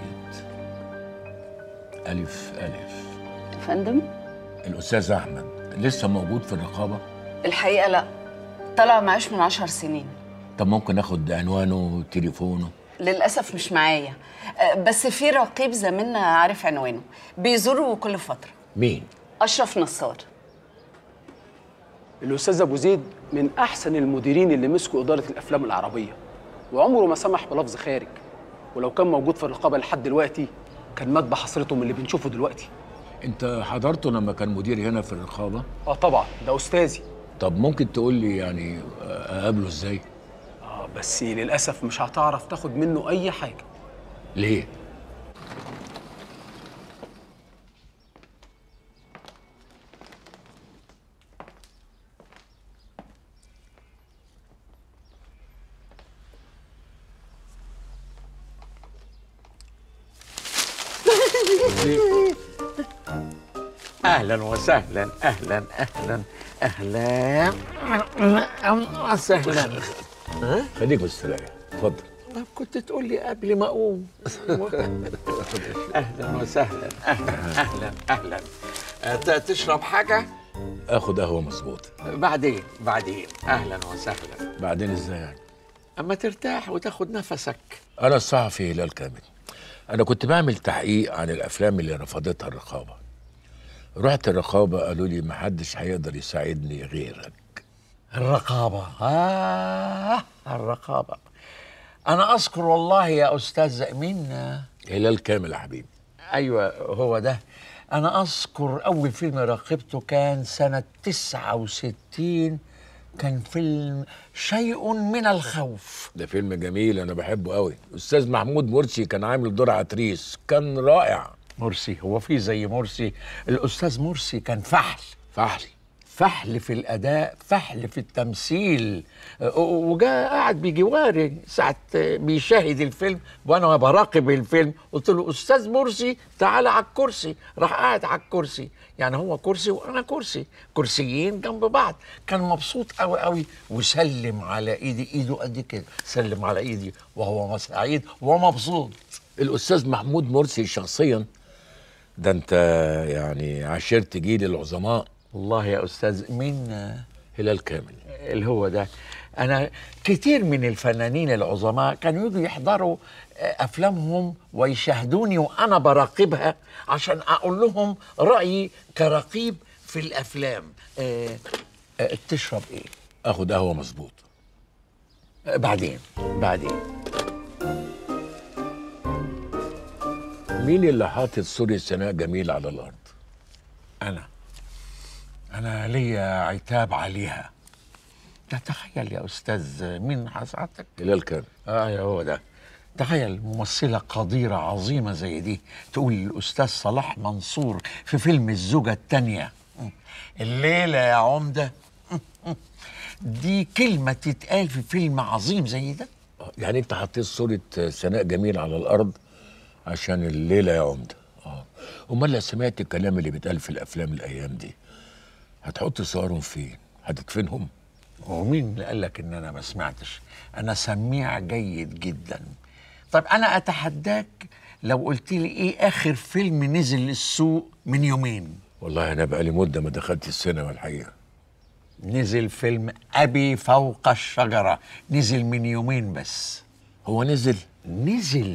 Speaker 8: الف الف
Speaker 11: يا فندم
Speaker 8: الاستاذ احمد لسه موجود في الرقابه
Speaker 11: الحقيقة لا طلع معاش من عشر سنين
Speaker 8: طب ممكن اخد عنوانه وتليفونه
Speaker 11: للاسف مش معايا آه، بس في رقيب زميلنا عارف عنوانه بيزوره كل فتره
Speaker 8: مين
Speaker 11: اشرف نصار
Speaker 6: الأستاذ أبو زيد من أحسن المديرين اللي مسكوا إدارة الأفلام العربية وعمره ما سمح بلفظ خارج ولو كان موجود في الرقابة لحد دلوقتي كان مات بحسرته من اللي بنشوفه دلوقتي
Speaker 8: انت حضرته لما كان مدير هنا في الرقابه
Speaker 6: اه طبعا ده أستاذي
Speaker 8: طب ممكن تقول لي يعني اقابله ازاي
Speaker 6: اه بس للأسف مش هتعرف تاخد منه أي حاجة
Speaker 8: ليه
Speaker 12: اهلا وسهلا اهلا اهلا اهلا وسهلا
Speaker 8: خليك مستريح اتفضل
Speaker 12: طب كنت تقول لي قبل ما اقوم اهلا وسهلا اهلا اهلا اهلا آه، ت- تشرب حاجه
Speaker 8: اخد قهوه مظبوط
Speaker 12: بعدين بعدين اهلا وسهلا
Speaker 8: بعدين ازاي يعني
Speaker 12: اما ترتاح وتاخد نفسك
Speaker 8: انا الصحفي هلال كامل انا كنت بعمل تحقيق عن الافلام اللي رفضتها الرقابه رحت الرقابه قالوا لي محدش هيقدر يساعدني غيرك
Speaker 12: الرقابه آه الرقابه انا اذكر والله يا استاذ مين
Speaker 8: هلال كامل يا حبيبي
Speaker 12: ايوه هو ده انا اذكر اول فيلم راقبته كان سنه 69 كان فيلم شيء من الخوف
Speaker 8: ده فيلم جميل انا بحبه قوي استاذ محمود مرسي كان عامل دور عتريس كان رائع
Speaker 12: مرسي هو في زي مرسي الاستاذ مرسي كان فحل
Speaker 8: فحل
Speaker 12: فحل في الاداء فحل في التمثيل أه، وجاء قاعد بجواري ساعه بيشاهد الفيلم وانا براقب الفيلم قلت له استاذ مرسي تعالى على الكرسي راح قاعد على الكرسي يعني هو كرسي وانا كرسي كرسيين جنب بعض كان مبسوط قوي قوي وسلم على ايدي ايده قد كده سلم على ايدي وهو سعيد ومبسوط
Speaker 8: الاستاذ محمود مرسي شخصيا ده انت يعني عشرت جيل العظماء
Speaker 12: والله يا استاذ مين
Speaker 8: هلال كامل
Speaker 12: اللي هو ده انا كتير من الفنانين العظماء كانوا يجوا يحضروا آه، افلامهم ويشاهدوني وانا براقبها عشان اقول لهم رايي كرقيب في الافلام آه، آه، تشرب ايه
Speaker 8: اخد قهوه مظبوط
Speaker 12: آه، بعدين بعدين
Speaker 8: مين اللي حاطط صورة سناء جميل على الارض
Speaker 12: انا انا ليا عتاب عليها تتخيل يا استاذ مين حضرتك
Speaker 8: هلال كامل
Speaker 12: اه يا هو ده تخيل ممثلة قديرة عظيمة زي دي تقول للأستاذ صلاح منصور في فيلم الزوجة التانية الليلة يا عمدة دي كلمة تتقال في فيلم عظيم زي ده
Speaker 8: يعني انت حطيت صورة سناء جميل على الارض عشان الليلة يا عمدة اه امال لو سمعت الكلام اللي بيتقال في الافلام الايام دي هتحط صورهم فين هتدفنهم
Speaker 12: ومين اللي قال لك ان انا ما سمعتش انا سميع جيد جدا طب انا اتحداك لو قلت لي ايه اخر فيلم نزل السوق من يومين
Speaker 8: والله انا بقالي مدة ما دخلت السينما الحقيقة
Speaker 12: نزل فيلم ابي فوق الشجره نزل من يومين بس
Speaker 8: هو نزل
Speaker 12: نزل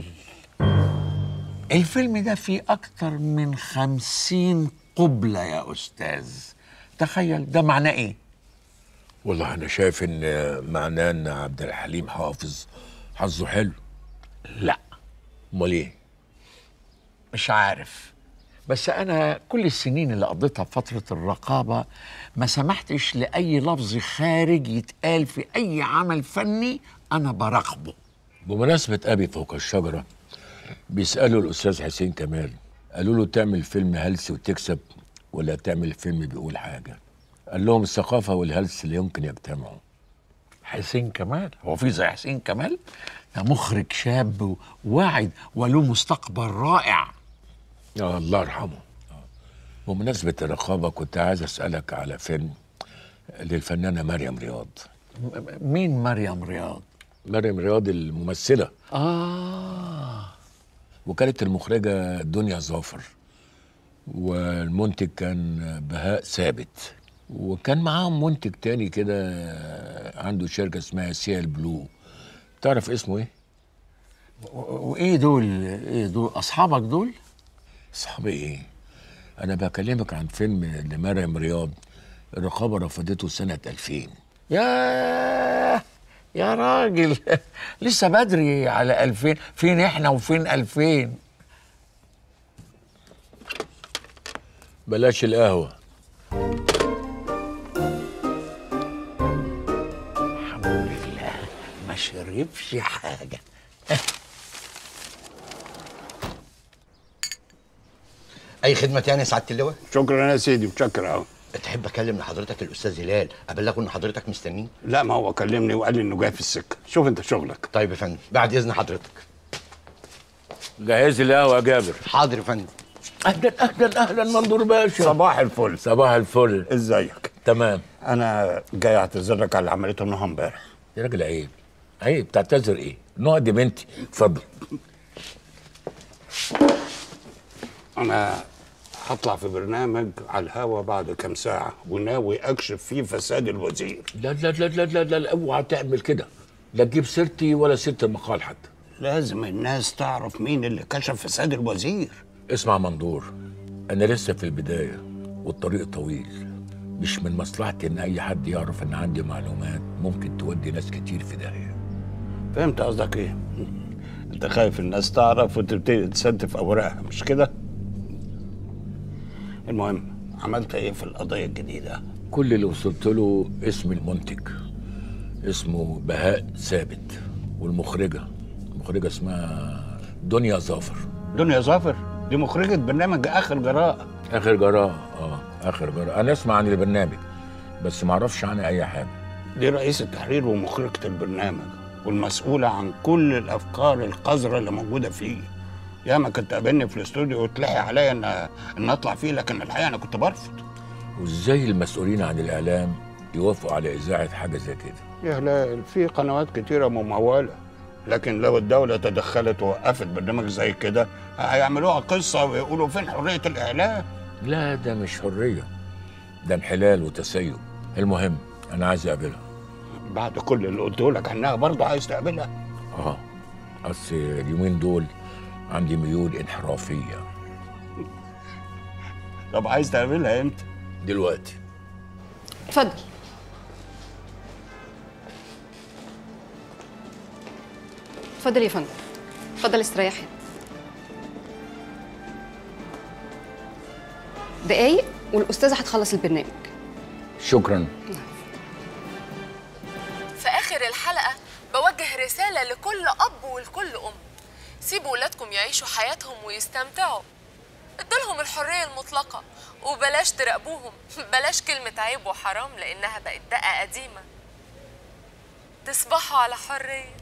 Speaker 12: الفيلم ده فيه اكتر من خمسين قبلة يا استاذ تخيل ده معناه ايه
Speaker 8: والله انا شايف ان معناه ان عبد الحليم حافظ حظه حلو
Speaker 12: لا
Speaker 8: امال ايه
Speaker 12: مش عارف بس انا كل السنين اللي قضيتها في فتره الرقابه ما سمحتش لاي لفظ خارج يتقال في اي عمل فني انا براقبه
Speaker 8: بمناسبة أبي فوق الشجرة بيسألوا الأستاذ حسين كمال قالوا له تعمل فيلم هلس وتكسب ولا تعمل فيلم بيقول حاجة قال لهم الثقافة والهلس اللي يمكن يجتمعوا
Speaker 12: حسين كمال هو في زي حسين كمال ده مخرج شاب واعد وله مستقبل رائع
Speaker 8: آه الله يرحمه بمناسبة الرقابة كنت عايز أسألك على فيلم للفنانة مريم رياض
Speaker 12: مين مريم رياض؟
Speaker 8: مريم رياض الممثلة
Speaker 12: آه
Speaker 8: وكانت المخرجة دنيا ظافر والمنتج كان بهاء ثابت وكان معاهم منتج تاني كده عنده شركة اسمها سيال بلو تعرف اسمه ايه؟ وايه دول ايه دول اصحابك دول اصحابي ايه انا بكلمك عن فيلم لمريم رياض الرقابه رفضته سنه 2000 يا يا راجل لسه بدري على 2000 فين احنا وفين 2000 بلاش القهوه الحمد لله ما شربش حاجه
Speaker 18: اي خدمه تاني يا سعاده اللواء
Speaker 12: شكرا يا سيدي متشكر قوي
Speaker 18: تحب اكلم لحضرتك الاستاذ هلال ابلغه ان حضرتك مستنيه
Speaker 12: لا ما هو كلمني وقال لي انه جاي في السكه شوف انت شغلك
Speaker 18: طيب يا فندم بعد اذن حضرتك
Speaker 8: جهز لي قهوه يا جابر
Speaker 18: حاضر يا فندم
Speaker 8: اهلا اهلا اهلا منظور باشا
Speaker 12: صباح الفل
Speaker 8: صباح الفل
Speaker 12: ازيك
Speaker 8: تمام
Speaker 12: انا جاي اعتذر لك على اللي عملته النهارده امبارح
Speaker 8: يا راجل عيب عيب تعتذر ايه نوع دي بنتي اتفضل
Speaker 12: انا هطلع في برنامج على الهوا بعد كام ساعه وناوي اكشف فيه فساد الوزير
Speaker 8: لا لا لا لا لا, لا, لا اوعى تعمل كده لا تجيب سيرتي ولا سيره المقال حتى
Speaker 12: لازم الناس تعرف مين اللي كشف فساد الوزير
Speaker 8: اسمع منظور انا لسه في البدايه والطريق طويل مش من مصلحتي ان اي حد يعرف ان عندي معلومات ممكن تودي ناس كتير في داهيه
Speaker 12: فهمت قصدك ايه انت خايف الناس تعرف وتبتدي تستف اوراقها مش كده المهم عملت ايه في القضيه الجديده
Speaker 8: كل اللي وصلت له اسم المنتج اسمه بهاء ثابت والمخرجه المخرجه اسمها دنيا ظافر
Speaker 12: دنيا ظافر دي مخرجة برنامج آخر جراء
Speaker 8: اخر جراء اه اخر جراء انا اسمع عن البرنامج بس ما اعرفش عنه اي حاجه
Speaker 12: دي رئيس التحرير ومخرجة البرنامج والمسؤولة عن كل الأفكار القذرة اللي موجودة فيه ياما كنت قابلني في الاستوديو وتلحي عليا ان ان اطلع فيه لكن الحقيقه انا كنت برفض
Speaker 8: وازاي المسؤولين عن الاعلام يوافقوا على اذاعه حاجه زي كده
Speaker 12: يا هلال في قنوات كتيره مموله لكن لو الدولة تدخلت ووقفت برنامج زي كده هيعملوها قصة ويقولوا فين حرية الإعلام
Speaker 8: لا ده مش حريه ده انحلال وتسيب المهم انا عايز اقابلها
Speaker 12: بعد كل اللي قلته لك عنها برضه عايز تقابلها
Speaker 8: اه اصل اليومين دول عندي ميول انحرافيه
Speaker 12: طب عايز تقابلها امتى؟
Speaker 8: دلوقتي
Speaker 25: اتفضل اتفضل يا فندم اتفضل استريح هنا دقايق والاستاذه هتخلص البرنامج
Speaker 8: شكرا
Speaker 15: في آخر الحلقة بوجه رسالة لكل أب ولكل أم سيبوا ولادكم يعيشوا حياتهم ويستمتعوا ادولهم الحرية المطلقة وبلاش تراقبوهم بلاش كلمة عيب وحرام لأنها بقت دقة قديمة تصبحوا على حرية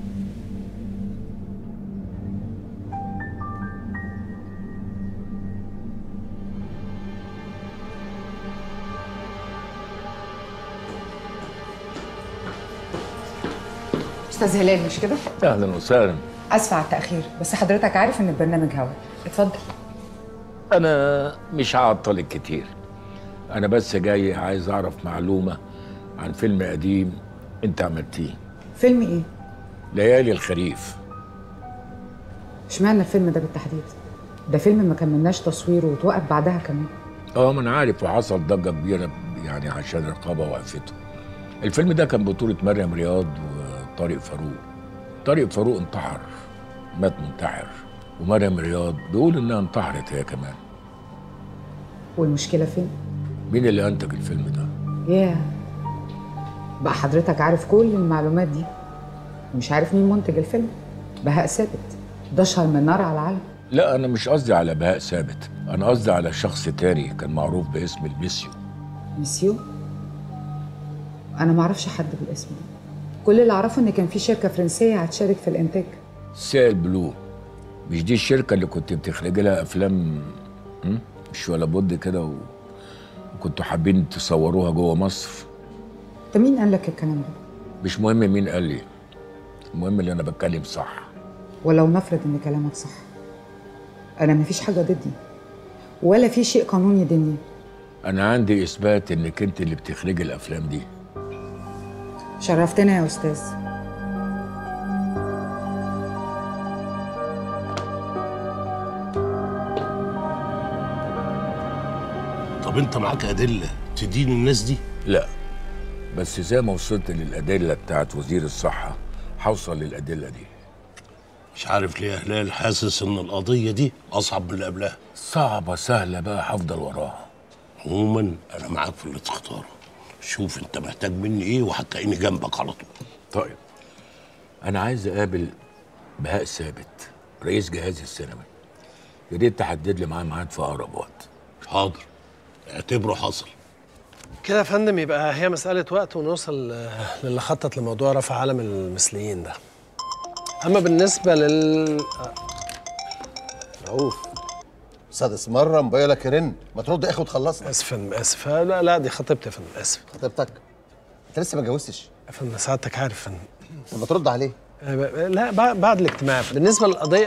Speaker 16: استاذ هلال مش كده؟
Speaker 8: اهلا وسهلا
Speaker 16: اسفه على التاخير بس حضرتك عارف ان البرنامج هوا اتفضل
Speaker 8: انا مش هعطلك كتير انا بس جاي عايز اعرف معلومه عن فيلم قديم انت عملتيه
Speaker 16: فيلم ايه؟
Speaker 8: ليالي الخريف
Speaker 16: اشمعنى الفيلم ده بالتحديد؟ ده فيلم ما كملناش تصويره وتوقف بعدها كمان
Speaker 8: اه ما انا عارف وحصل ضجه كبيره يعني عشان الرقابه وقفته الفيلم ده كان بطوله مريم رياض وطارق فاروق طارق فاروق انتحر مات منتحر ومريم رياض بيقول انها انتحرت هي كمان
Speaker 16: والمشكله فين؟
Speaker 8: مين اللي انتج الفيلم ده
Speaker 16: ياه بقى حضرتك عارف كل المعلومات دي ومش عارف مين منتج الفيلم بهاء ثابت ده اشهر من نار على العالم
Speaker 8: لا انا مش قصدي على بهاء ثابت انا قصدي على شخص تاني كان معروف باسم الميسيو
Speaker 16: ميسيو انا ما اعرفش حد بالاسم ده كل اللي اعرفه ان كان في شركه فرنسيه هتشارك في الانتاج
Speaker 8: سيل بلو مش دي الشركه اللي كنت بتخرجي لها افلام م? مش ولا بد كده و... وكنتوا حابين تصوروها جوه مصر
Speaker 16: انت مين قال لك الكلام ده
Speaker 8: مش مهم مين قال لي المهم اللي انا بتكلم صح
Speaker 16: ولو نفرض ان كلامك صح انا مفيش حاجه ضدي ولا في شيء قانوني يدني
Speaker 8: انا عندي اثبات انك انت اللي بتخرجي الافلام دي
Speaker 16: شرفتنا يا استاذ
Speaker 13: طب انت معاك ادله تدين الناس دي
Speaker 8: لا بس زي ما وصلت للأدلة بتاعت وزير الصحة هوصل للأدلة دي
Speaker 13: مش عارف ليه يا هلال حاسس ان القضيه دي اصعب من اللي قبلها
Speaker 8: صعبة سهلة بقى هفضل وراها
Speaker 13: عموما انا معاك في اللي تختاره شوف انت محتاج مني ايه وهتلاقيني جنبك على طول
Speaker 8: طيب أنا عايز أقابل بهاء ثابت رئيس جهاز السينما يا ريت تحدد لي معاه ميعاد في أقرب وقت
Speaker 13: حاضر اعتبره حصل
Speaker 2: كده يا فندم يبقى هي مسألة وقت ونوصل آه، للي خطط لموضوع رفع علم المثليين ده أما بالنسبة لل
Speaker 18: رؤوف سادس مرة موبايلك يرن ما ترد يا اخي وتخلصنا
Speaker 2: آسف يا فندم آسف آه، لا لا دي خطيبتي يا فندم آسف
Speaker 18: خطيبتك انت لسه ما اتجوزتش
Speaker 2: يا فندم سعادتك عارف يا فندم
Speaker 18: طب ما ترد عليه
Speaker 2: آه، ب- لا بعد بعد الاجتماع بالنسبة للقضية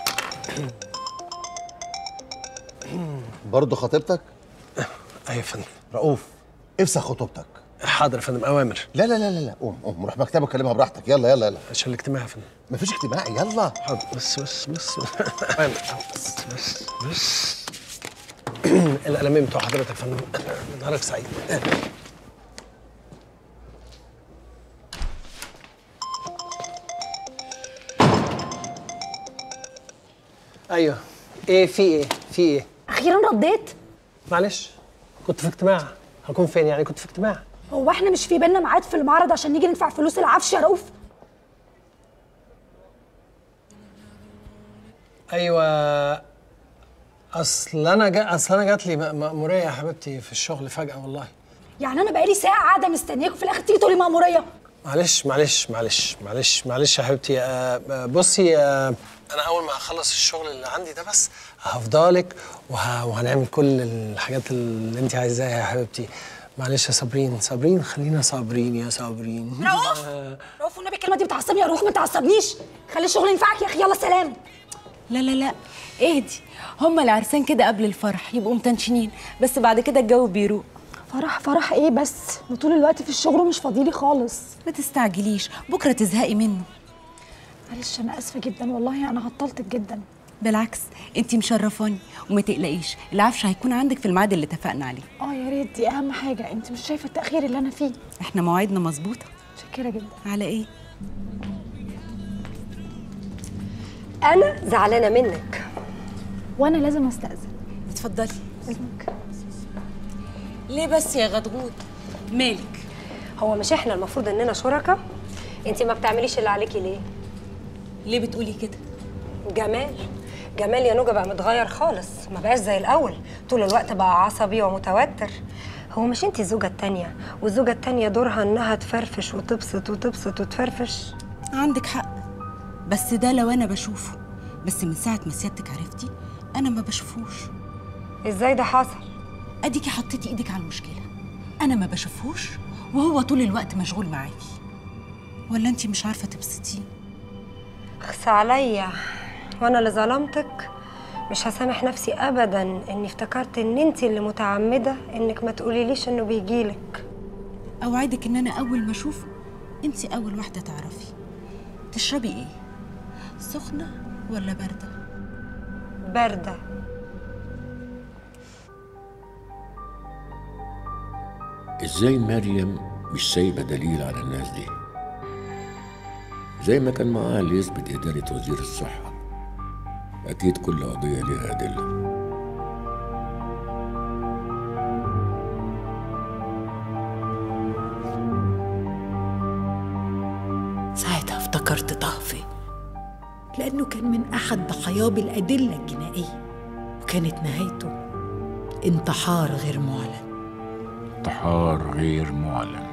Speaker 18: برضه خطيبتك
Speaker 2: أيوة يا فندم
Speaker 18: رؤوف افسخ خطوبتك
Speaker 2: حاضر يا فندم أوامر
Speaker 18: لا لا لا لا لا قوم قوم روح مكتبك وكلمها براحتك يلا يلا يلا
Speaker 2: عشان الاجتماع يا فندم
Speaker 18: مفيش اجتماع يلا
Speaker 2: حاضر بس بس بس أوامر بس بس بس القلمين بتوع حضرتك يا فندم نهارك سعيد ايوه ايه في ايه في ايه
Speaker 14: اخيرا رديت
Speaker 2: معلش كنت في اجتماع هكون فين يعني كنت في اجتماع
Speaker 14: هو احنا مش في بينا ميعاد في المعرض عشان نيجي ندفع فلوس العفش يا رؤوف
Speaker 2: ايوه اصل انا جا... اصل انا جات لي م- مأمورية يا حبيبتي في الشغل فجأة والله
Speaker 14: يعني انا بقالي ساعه قاعده مستنياك وفي الاخر تيجي تقولي مأموريه
Speaker 2: معلش معلش معلش معلش معلش يا حبيبتي آه، آه، بصي آه، انا اول ما هخلص الشغل اللي عندي ده بس هفضلك وه... وهنعمل كل الحاجات اللي انت عايزاها يا حبيبتي معلش يا صابرين صابرين خلينا صابرين يا صابرين
Speaker 14: رؤوف رؤوف والنبي الكلمه دي بتعصبني يا رؤوف ما تعصبنيش خلي الشغل ينفعك يا اخي يلا سلام
Speaker 25: لا لا لا اهدي هما العرسان كده قبل الفرح يبقوا متنشنين بس بعد كده الجو بيروق
Speaker 14: فرح فرح ايه بس ده طول الوقت في الشغل ومش فاضيلي خالص
Speaker 25: ما تستعجليش بكره تزهقي منه
Speaker 14: معلش انا اسفه جدا والله انا عطلتك جدا
Speaker 25: بالعكس انتي مشرفاني وما تقلقيش العفش هيكون عندك في الميعاد اللي اتفقنا عليه
Speaker 14: اه يا ريت دي اهم حاجه انت مش شايفه التاخير اللي انا فيه
Speaker 25: احنا مواعيدنا مظبوطه
Speaker 14: متشكره جدا
Speaker 25: على ايه
Speaker 7: انا زعلانه منك
Speaker 14: وانا لازم استاذن
Speaker 25: اتفضلي
Speaker 14: اذنك
Speaker 25: ليه بس يا غدغود مالك
Speaker 7: هو مش احنا المفروض اننا شركاء انت ما بتعمليش اللي عليكي ليه
Speaker 25: ليه بتقولي كده
Speaker 7: جمال جمال يا نوجة بقى متغير خالص ما بقاش زي الاول طول الوقت بقى عصبي ومتوتر هو مش انت الزوجة التانية والزوجة التانية دورها انها تفرفش وتبسط وتبسط وتفرفش
Speaker 25: عندك حق بس ده لو انا بشوفه بس من ساعه ما سيادتك عرفتي انا ما بشوفوش
Speaker 7: ازاي ده حصل
Speaker 25: اديكي حطيتي ايدك على المشكله انا ما بشوفهوش وهو طول الوقت مشغول معاكي ولا انتي مش عارفه تبسطيه
Speaker 7: خس عليا وانا اللي ظلمتك مش هسامح نفسي ابدا اني افتكرت ان انت اللي متعمده انك ما تقوليليش انه بيجيلك
Speaker 25: اوعدك ان انا اول ما اشوفه انتي اول واحده تعرفي تشربي ايه سخنه ولا بارده
Speaker 7: بارده
Speaker 3: ازاي مريم مش سايبه دليل على الناس دي زي ما كان معاها اللي يثبت اداره وزير الصحه اكيد كل قضيه ليها ادله
Speaker 21: ساعتها افتكرت طهفي لأنه كان من أحد ضحاياه بالأدلة الجنائية وكانت نهايته انتحار غير معلن
Speaker 8: انتحار غير معلن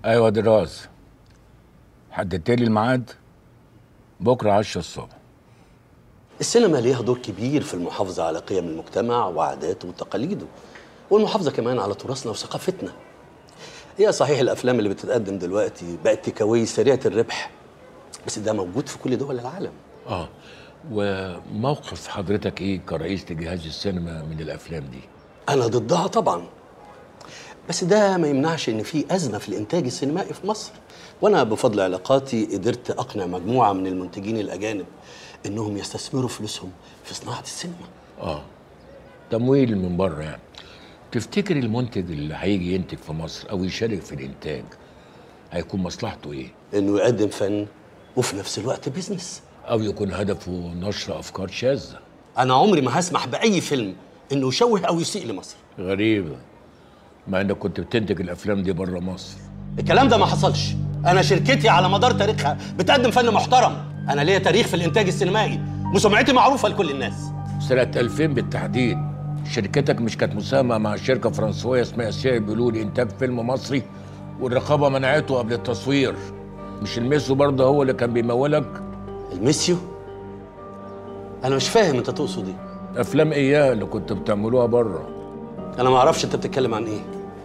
Speaker 8: ايوه دراز حددت لي الميعاد بكره 10 الصبح
Speaker 1: السينما ليها دور كبير في المحافظة على قيم المجتمع وعاداته وتقاليده والمحافظة كمان على تراثنا وثقافتنا هي صحيح الأفلام اللي بتتقدم دلوقتي بقت تكاوي سريعة الربح بس ده موجود في كل دول العالم
Speaker 8: اه وموقف حضرتك ايه كرئيس لجهاز السينما من الافلام دي
Speaker 1: أنا ضدها طبعا بس ده ما يمنعش إن في أزمة في الإنتاج السينمائي في مصر وأنا بفضل علاقاتي قدرت أقنع مجموعة من المنتجين الأجانب إنهم يستثمروا فلوسهم في صناعة السينما
Speaker 8: اه تمويل من بره يعني تفتكر المنتج اللي هيجي ينتج في مصر او يشارك في الانتاج هيكون مصلحته ايه
Speaker 1: إنه يقدم فن وفي نفس الوقت بيزنس
Speaker 8: او يكون هدفه نشر افكار شاذه
Speaker 1: أنا عمري ما هسمح بأي فيلم إنه يشوه أو يسيء لمصر
Speaker 8: غريبه مع انك كنت بتنتج الافلام دي بره مصر
Speaker 1: الكلام ده ما حصلش أنا شركتي على مدار تاريخها بتقدم فن محترم أنا ليا تاريخ في الإنتاج السينمائي وسمعتي معروفة لكل الناس
Speaker 8: سنه 2000 بالتحديد شركتك مش كانت مساهمه مع شركه فرنسويه اسمها سي بيقولوا لانتاج فيلم مصري والرقابه منعته قبل التصوير مش الميسو برضه هو اللي كان بيمولك
Speaker 1: الميسيو انا مش فاهم انت تقصد ايه
Speaker 8: افلام اياه اللي كنت بتعملوها بره
Speaker 1: انا ما اعرفش انت بتتكلم عن ايه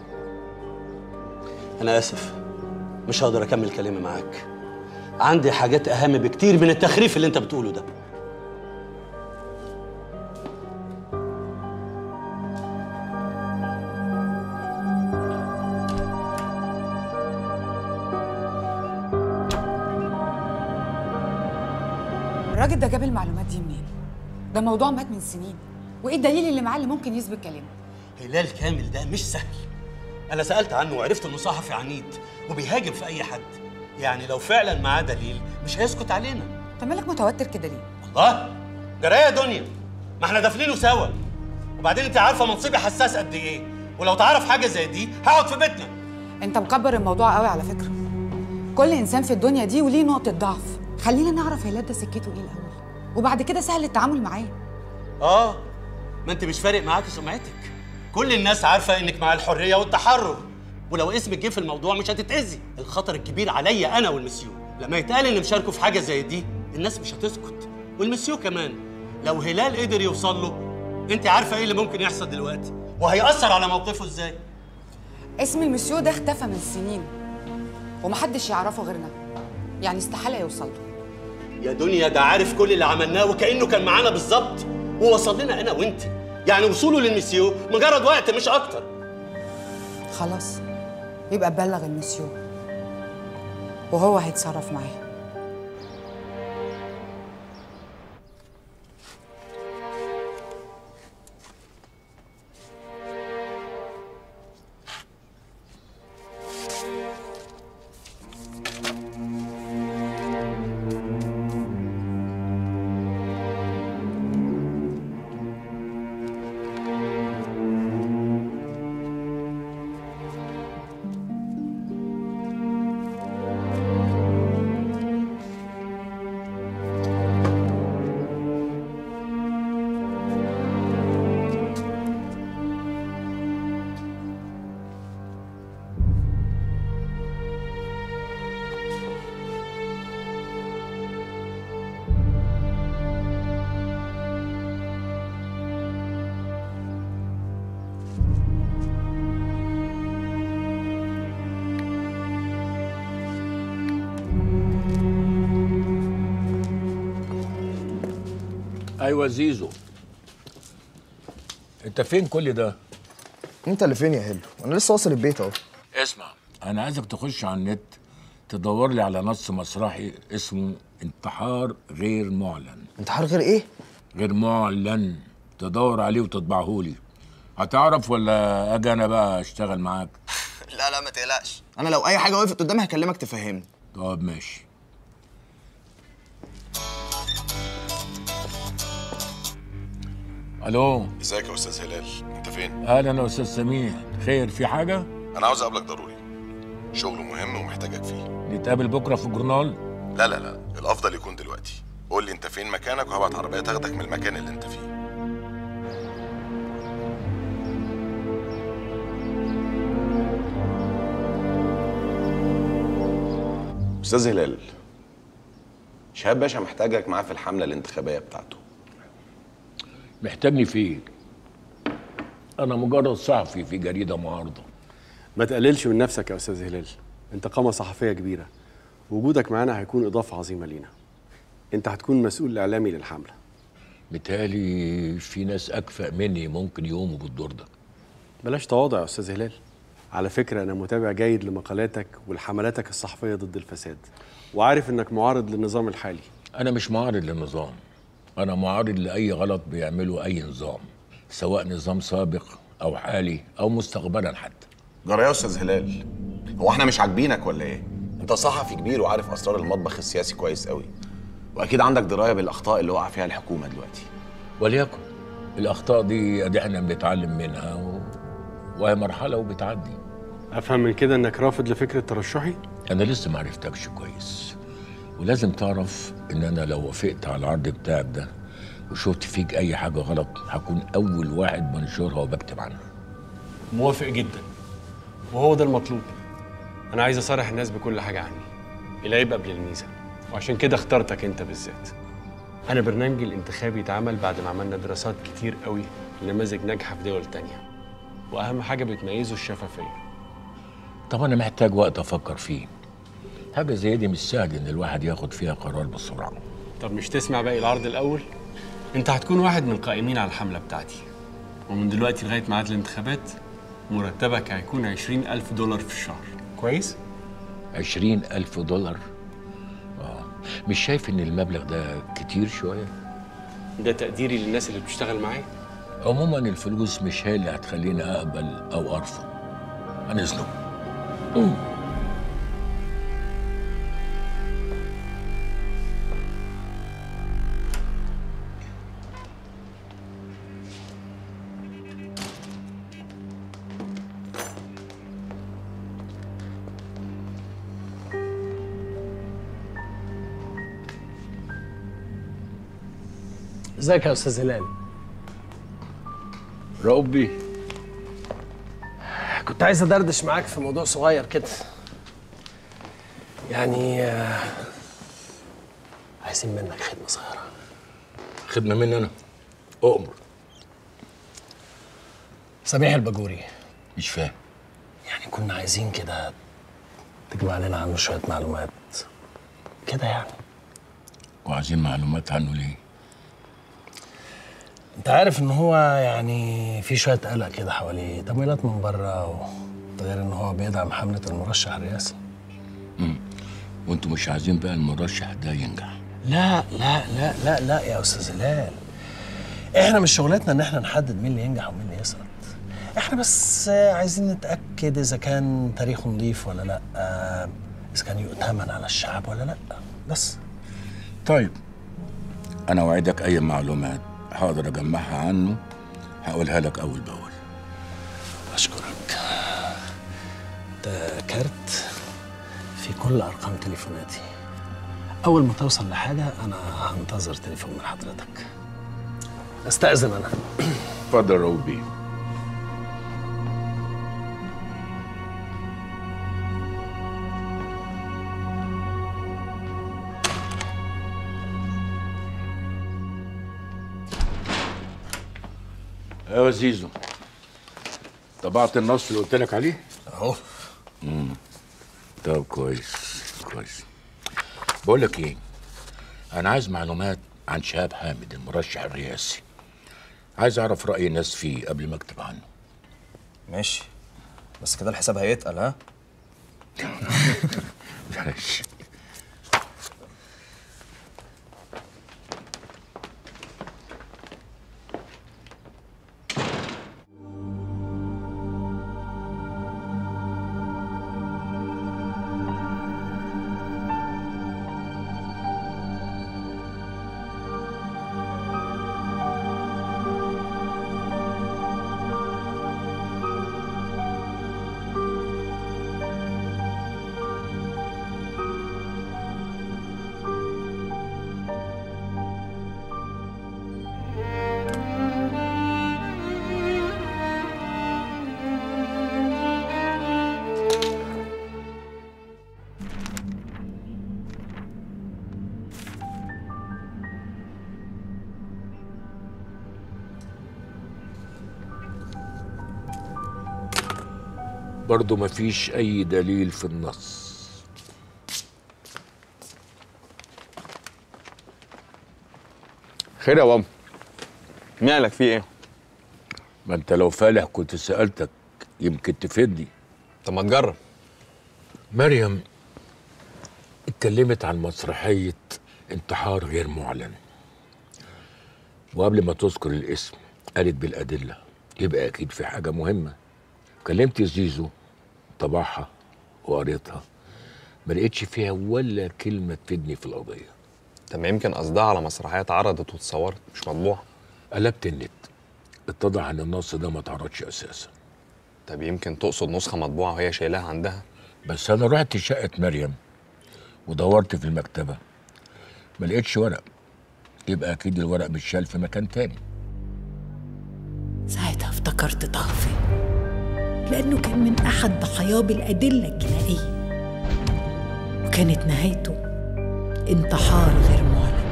Speaker 1: انا اسف مش هقدر اكمل كلامي معاك عندي حاجات اهم بكتير من التخريف اللي انت بتقوله ده
Speaker 16: الراجل ده جاب المعلومات دي منين؟ ده موضوع مات من سنين وايه الدليل اللي معاه اللي ممكن يثبت كلامه؟
Speaker 1: هلال كامل ده مش سهل انا سالت عنه وعرفت انه صحفي عنيد وبيهاجم في اي حد يعني لو فعلا معاه دليل مش هيسكت علينا
Speaker 16: انت مالك متوتر كده ليه؟
Speaker 1: الله جرايه يا دنيا ما احنا دافنينه سوا وبعدين انت عارفه منصبي حساس قد ايه ولو تعرف حاجه زي دي هقعد في بيتنا
Speaker 16: انت مكبر الموضوع قوي على فكره كل انسان في الدنيا دي وليه نقطه ضعف خلينا نعرف هلال ده سكته ايه الاول وبعد كده سهل التعامل معاه
Speaker 1: اه ما انت مش فارق معاك سمعتك كل الناس عارفه انك مع الحريه والتحرر ولو اسمك جه في الموضوع مش هتتاذي الخطر الكبير عليا انا والمسيو لما يتقال ان مشاركه في حاجه زي دي الناس مش هتسكت والمسيو كمان لو هلال قدر يوصل له انت عارفه ايه اللي ممكن يحصل دلوقتي وهيأثر على موقفه ازاي
Speaker 16: اسم المسيو ده اختفى من سنين ومحدش يعرفه غيرنا يعني استحاله يوصل له
Speaker 1: يا دنيا ده عارف كل اللي عملناه وكأنه كان معانا بالظبط ووصل لنا انا وانت يعني وصوله للمسيو مجرد وقت مش اكتر
Speaker 16: خلاص يبقى بلغ المسيو وهو هيتصرف معاه
Speaker 8: ايوه زيزو انت فين كل ده
Speaker 19: انت اللي فين يا هيلو انا لسه واصل البيت اهو
Speaker 8: اسمع انا عايزك تخش على النت تدور لي على نص مسرحي اسمه انتحار غير معلن
Speaker 19: انتحار غير ايه
Speaker 8: غير معلن تدور عليه وتطبعه لي هتعرف ولا اجي انا بقى اشتغل معاك
Speaker 19: لا لا ما تقلقش انا لو اي حاجه وقفت قدامي هكلمك تفهمني
Speaker 8: طب ماشي الو
Speaker 22: ازيك يا استاذ هلال انت فين
Speaker 8: اهلا يا استاذ سميح خير في حاجه
Speaker 22: انا عاوز اقابلك ضروري شغل مهم ومحتاجك فيه
Speaker 8: نتقابل بكره في الجورنال
Speaker 22: لا لا لا الافضل يكون دلوقتي قول لي انت فين مكانك وهبعت عربيه تاخدك من المكان اللي انت فيه استاذ هلال شهاب باشا محتاجك معاه في الحمله الانتخابيه بتاعته
Speaker 8: محتاجني في ايه؟ انا مجرد صحفي في جريده معارضه
Speaker 5: ما تقللش من نفسك يا استاذ هلال انت قامه صحفيه كبيره وجودك معانا هيكون اضافه عظيمه لينا انت هتكون مسؤول اعلامي للحمله
Speaker 8: متهيألي في ناس اكفأ مني ممكن يقوموا بالدور ده
Speaker 5: بلاش تواضع يا استاذ هلال على فكره انا متابع جيد لمقالاتك ولحملاتك الصحفيه ضد الفساد وعارف انك معارض للنظام الحالي
Speaker 8: انا مش معارض للنظام انا معارض لاي غلط بيعمله اي نظام سواء نظام سابق او حالي او مستقبلا حتى
Speaker 22: جرى يا استاذ هلال هو احنا مش عاجبينك ولا ايه انت صحفي كبير وعارف اسرار المطبخ السياسي كويس قوي واكيد عندك درايه بالاخطاء اللي وقع فيها الحكومه دلوقتي
Speaker 8: وليكن الاخطاء دي ادي احنا بنتعلم منها و... وهي مرحله وبتعدي
Speaker 5: افهم من كده انك رافض لفكره ترشحي
Speaker 8: انا لسه ما عرفتكش كويس ولازم تعرف ان انا لو وافقت على العرض بتاعك ده وشفت فيك اي حاجه غلط هكون اول واحد بنشرها وبكتب عنها
Speaker 5: موافق جدا وهو ده المطلوب انا عايز اصارح الناس بكل حاجه عني العيب قبل الميزه وعشان كده اخترتك انت بالذات انا برنامجي الانتخابي اتعمل بعد ما عملنا دراسات كتير قوي لنماذج ناجحه في دول تانية واهم حاجه بتميزه الشفافيه
Speaker 8: طب انا محتاج وقت افكر فيه حاجه زي دي مش سهل ان الواحد ياخد فيها قرار بسرعه
Speaker 5: طب مش تسمع باقي العرض الاول انت هتكون واحد من القائمين على الحمله بتاعتي ومن دلوقتي لغايه ميعاد الانتخابات مرتبك هيكون عشرين ألف دولار في الشهر كويس؟
Speaker 8: عشرين ألف دولار آه. مش شايف ان المبلغ ده كتير شويه
Speaker 5: ده تقديري للناس اللي بتشتغل معايا
Speaker 8: عموما الفلوس مش هي اللي هتخليني اقبل او ارفض عن اذنك
Speaker 2: ازيك يا استاذ هلال
Speaker 8: ربي
Speaker 2: كنت عايز ادردش معاك في موضوع صغير كده يعني آه، عايزين منك خدمه صغيره
Speaker 8: خدمه مني انا اؤمر
Speaker 2: سميح الباجوري
Speaker 8: مش فاهم
Speaker 2: يعني كنا عايزين كده تجمع لنا عنه شويه معلومات كده يعني
Speaker 8: وعايزين معلومات عنه ليه
Speaker 2: انت عارف ان هو يعني في شويه قلق كده حواليه تمويلات من بره و... ده غير ان هو بيدعم حمله المرشح الرئاسي
Speaker 8: امم وانتوا مش عايزين بقى المرشح ده ينجح
Speaker 2: لا لا لا لا لا يا استاذ هلال احنا مش شغلتنا ان احنا نحدد مين اللي ينجح ومين اللي يسقط احنا بس عايزين نتاكد اذا كان تاريخه نظيف ولا لا اذا كان يؤتمن على الشعب ولا لا بس
Speaker 8: طيب انا اوعدك اي معلومات هقدر اجمعها عنه هقولها لك اول باول
Speaker 2: اشكرك ده كارت في كل ارقام تليفوناتي اول ما توصل لحاجه انا هنتظر تليفون من حضرتك استاذن انا
Speaker 8: اتفضل روبي ايوه زيزو طبعت النص اللي قلت لك عليه
Speaker 2: اهو
Speaker 8: امم طب كويس كويس بقول لك ايه انا عايز معلومات عن شهاب حامد المرشح الرئاسي عايز اعرف راي الناس فيه قبل ما اكتب عنه
Speaker 9: ماشي بس كده الحساب هيتقل ها
Speaker 8: ماشي برضه مفيش اي دليل في النص
Speaker 10: خير يا بابا مالك في ايه
Speaker 8: ما انت لو فالح كنت سالتك يمكن تفيدني
Speaker 10: طب ما تجرب
Speaker 8: مريم اتكلمت عن مسرحيه انتحار غير معلن وقبل ما تذكر الاسم قالت بالادله يبقى اكيد في حاجه مهمه كلمت زيزو طبعها وقريتها ما لقيتش فيها ولا كلمه تفيدني في القضيه
Speaker 10: طب ما يمكن قصدها على مسرحيه اتعرضت واتصورت مش مطبوعه
Speaker 8: قلبت النت اتضح ان النص ده ما اتعرضش اساسا
Speaker 10: طب يمكن تقصد نسخه مطبوعه وهي شايلاها عندها
Speaker 8: بس انا رحت شقه مريم ودورت في المكتبه ما لقيتش ورق يبقى اكيد الورق متشال في مكان تاني
Speaker 21: ساعتها افتكرت طهفي لأنه كان من أحد ضحاياه بالأدلة الجنائية وكانت نهايته انتحار غير معلن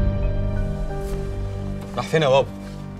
Speaker 10: راح فين يا بابا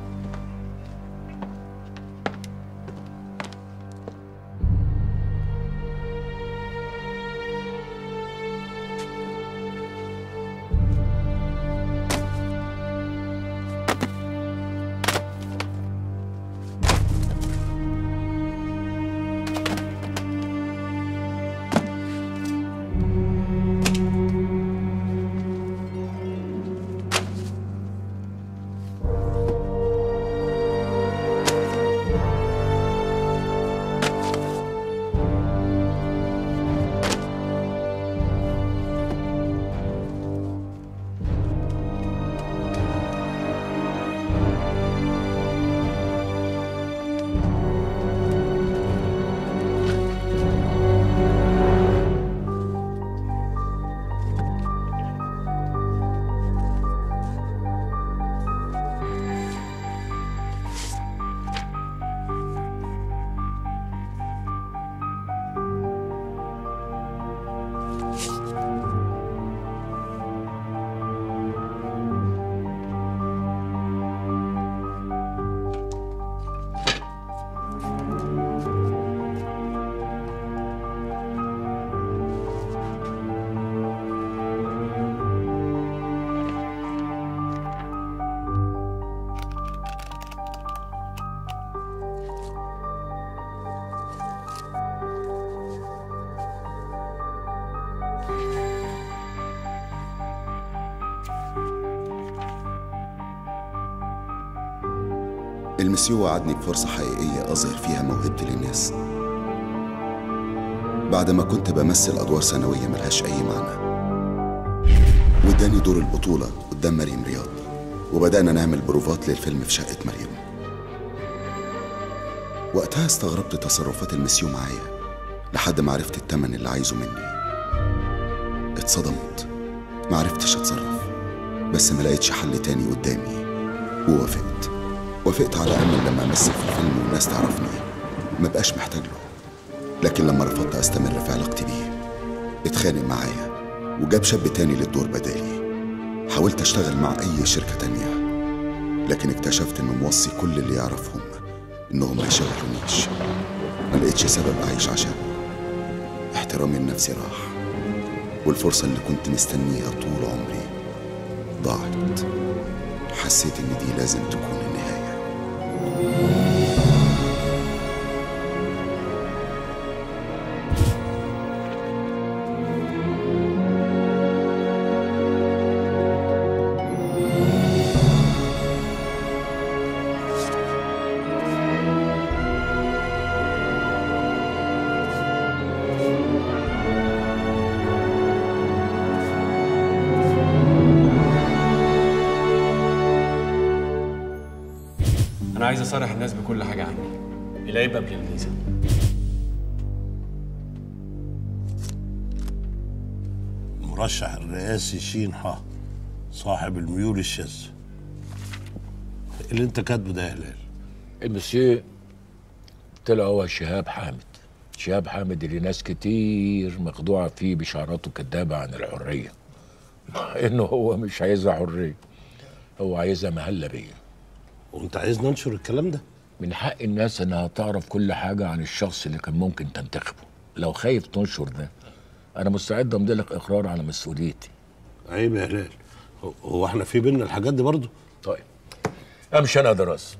Speaker 17: المسيو وعدني بفرصة حقيقية أظهر فيها موهبتي للناس بعد ما كنت بمثل أدوار ثانوية ملهاش أي معنى واداني دور البطولة قدام مريم رياض وبدأنا نعمل بروفات للفيلم في شقة مريم وقتها استغربت تصرفات المسيو معايا لحد ما عرفت التمن اللي عايزه مني اتصدمت معرفتش اتصرف بس ما لقيتش حل تاني قدامي ووافقت وافقت على امل لما امثل في الفيلم والناس تعرفني ما بقاش محتاج له لكن لما رفضت استمر في علاقتي بيه اتخانق معايا وجاب شاب تاني للدور بدالي حاولت اشتغل مع اي شركة تانية لكن اكتشفت انه موصي كل اللي يعرفهم انهم ما يشغلونيش ما لقيتش سبب اعيش عشانه احترامي لنفسي راح والفرصة اللي كنت مستنيها طول عمري ضاعت حسيت ان دي لازم تكون النهاية
Speaker 5: انا عايز اصارح الناس بكل حاجه عني العيب قبل الميزه
Speaker 13: مرشح الرئاسي شين ح صاحب الميول الشاذة اللي انت كاتبه ده يا هلال
Speaker 8: المسيو طلع هو شهاب حامد شهاب حامد اللي ناس كتير مخدوعة فيه بشعاراته كدابة عن الحرية مع انه هو مش عايزها حرية هو عايزها مهلة بيا
Speaker 13: وانت عايز ننشر الكلام ده
Speaker 8: من حق الناس انها تعرف كل حاجه عن الشخص اللي كان ممكن تنتخبه لو خايف تنشر ده انا مستعد امضي لك اقرار على مسؤوليتي
Speaker 13: عيب يا هلال هو- هو احنا في بينا الحاجات دي برضه
Speaker 8: طيب امشي انا دراسه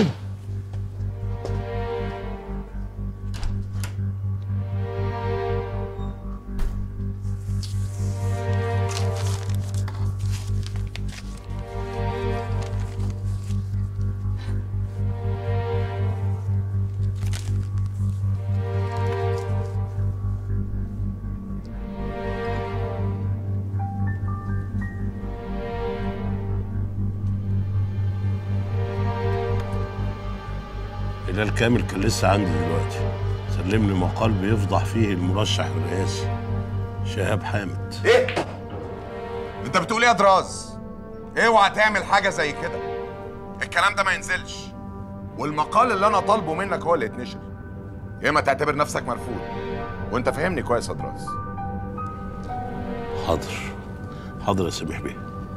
Speaker 13: هلال كامل كان لسه عندي دلوقتي سلمني مقال بيفضح فيه المرشح الرئاسي شهاب حامد
Speaker 22: ايه انت بتقول ايه يا دراز اوعى تعمل حاجه زي كده الكلام ده ما ينزلش والمقال اللي انا طالبه منك هو اللي يتنشر يا اما تعتبر نفسك مرفوض وانت فاهمني كويس يا دراز
Speaker 13: حاضر حاضر يا سميح بيه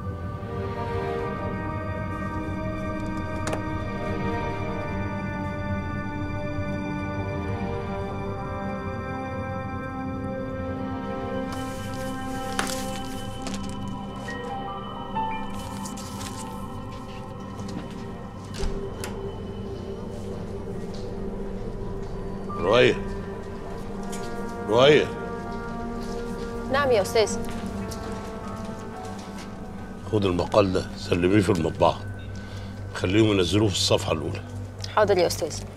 Speaker 13: رؤية رؤية
Speaker 4: نعم يا أستاذ
Speaker 13: خد المقال ده سلميه في المطبعة خليهم ينزلوه في الصفحة الأولى
Speaker 4: حاضر يا أستاذ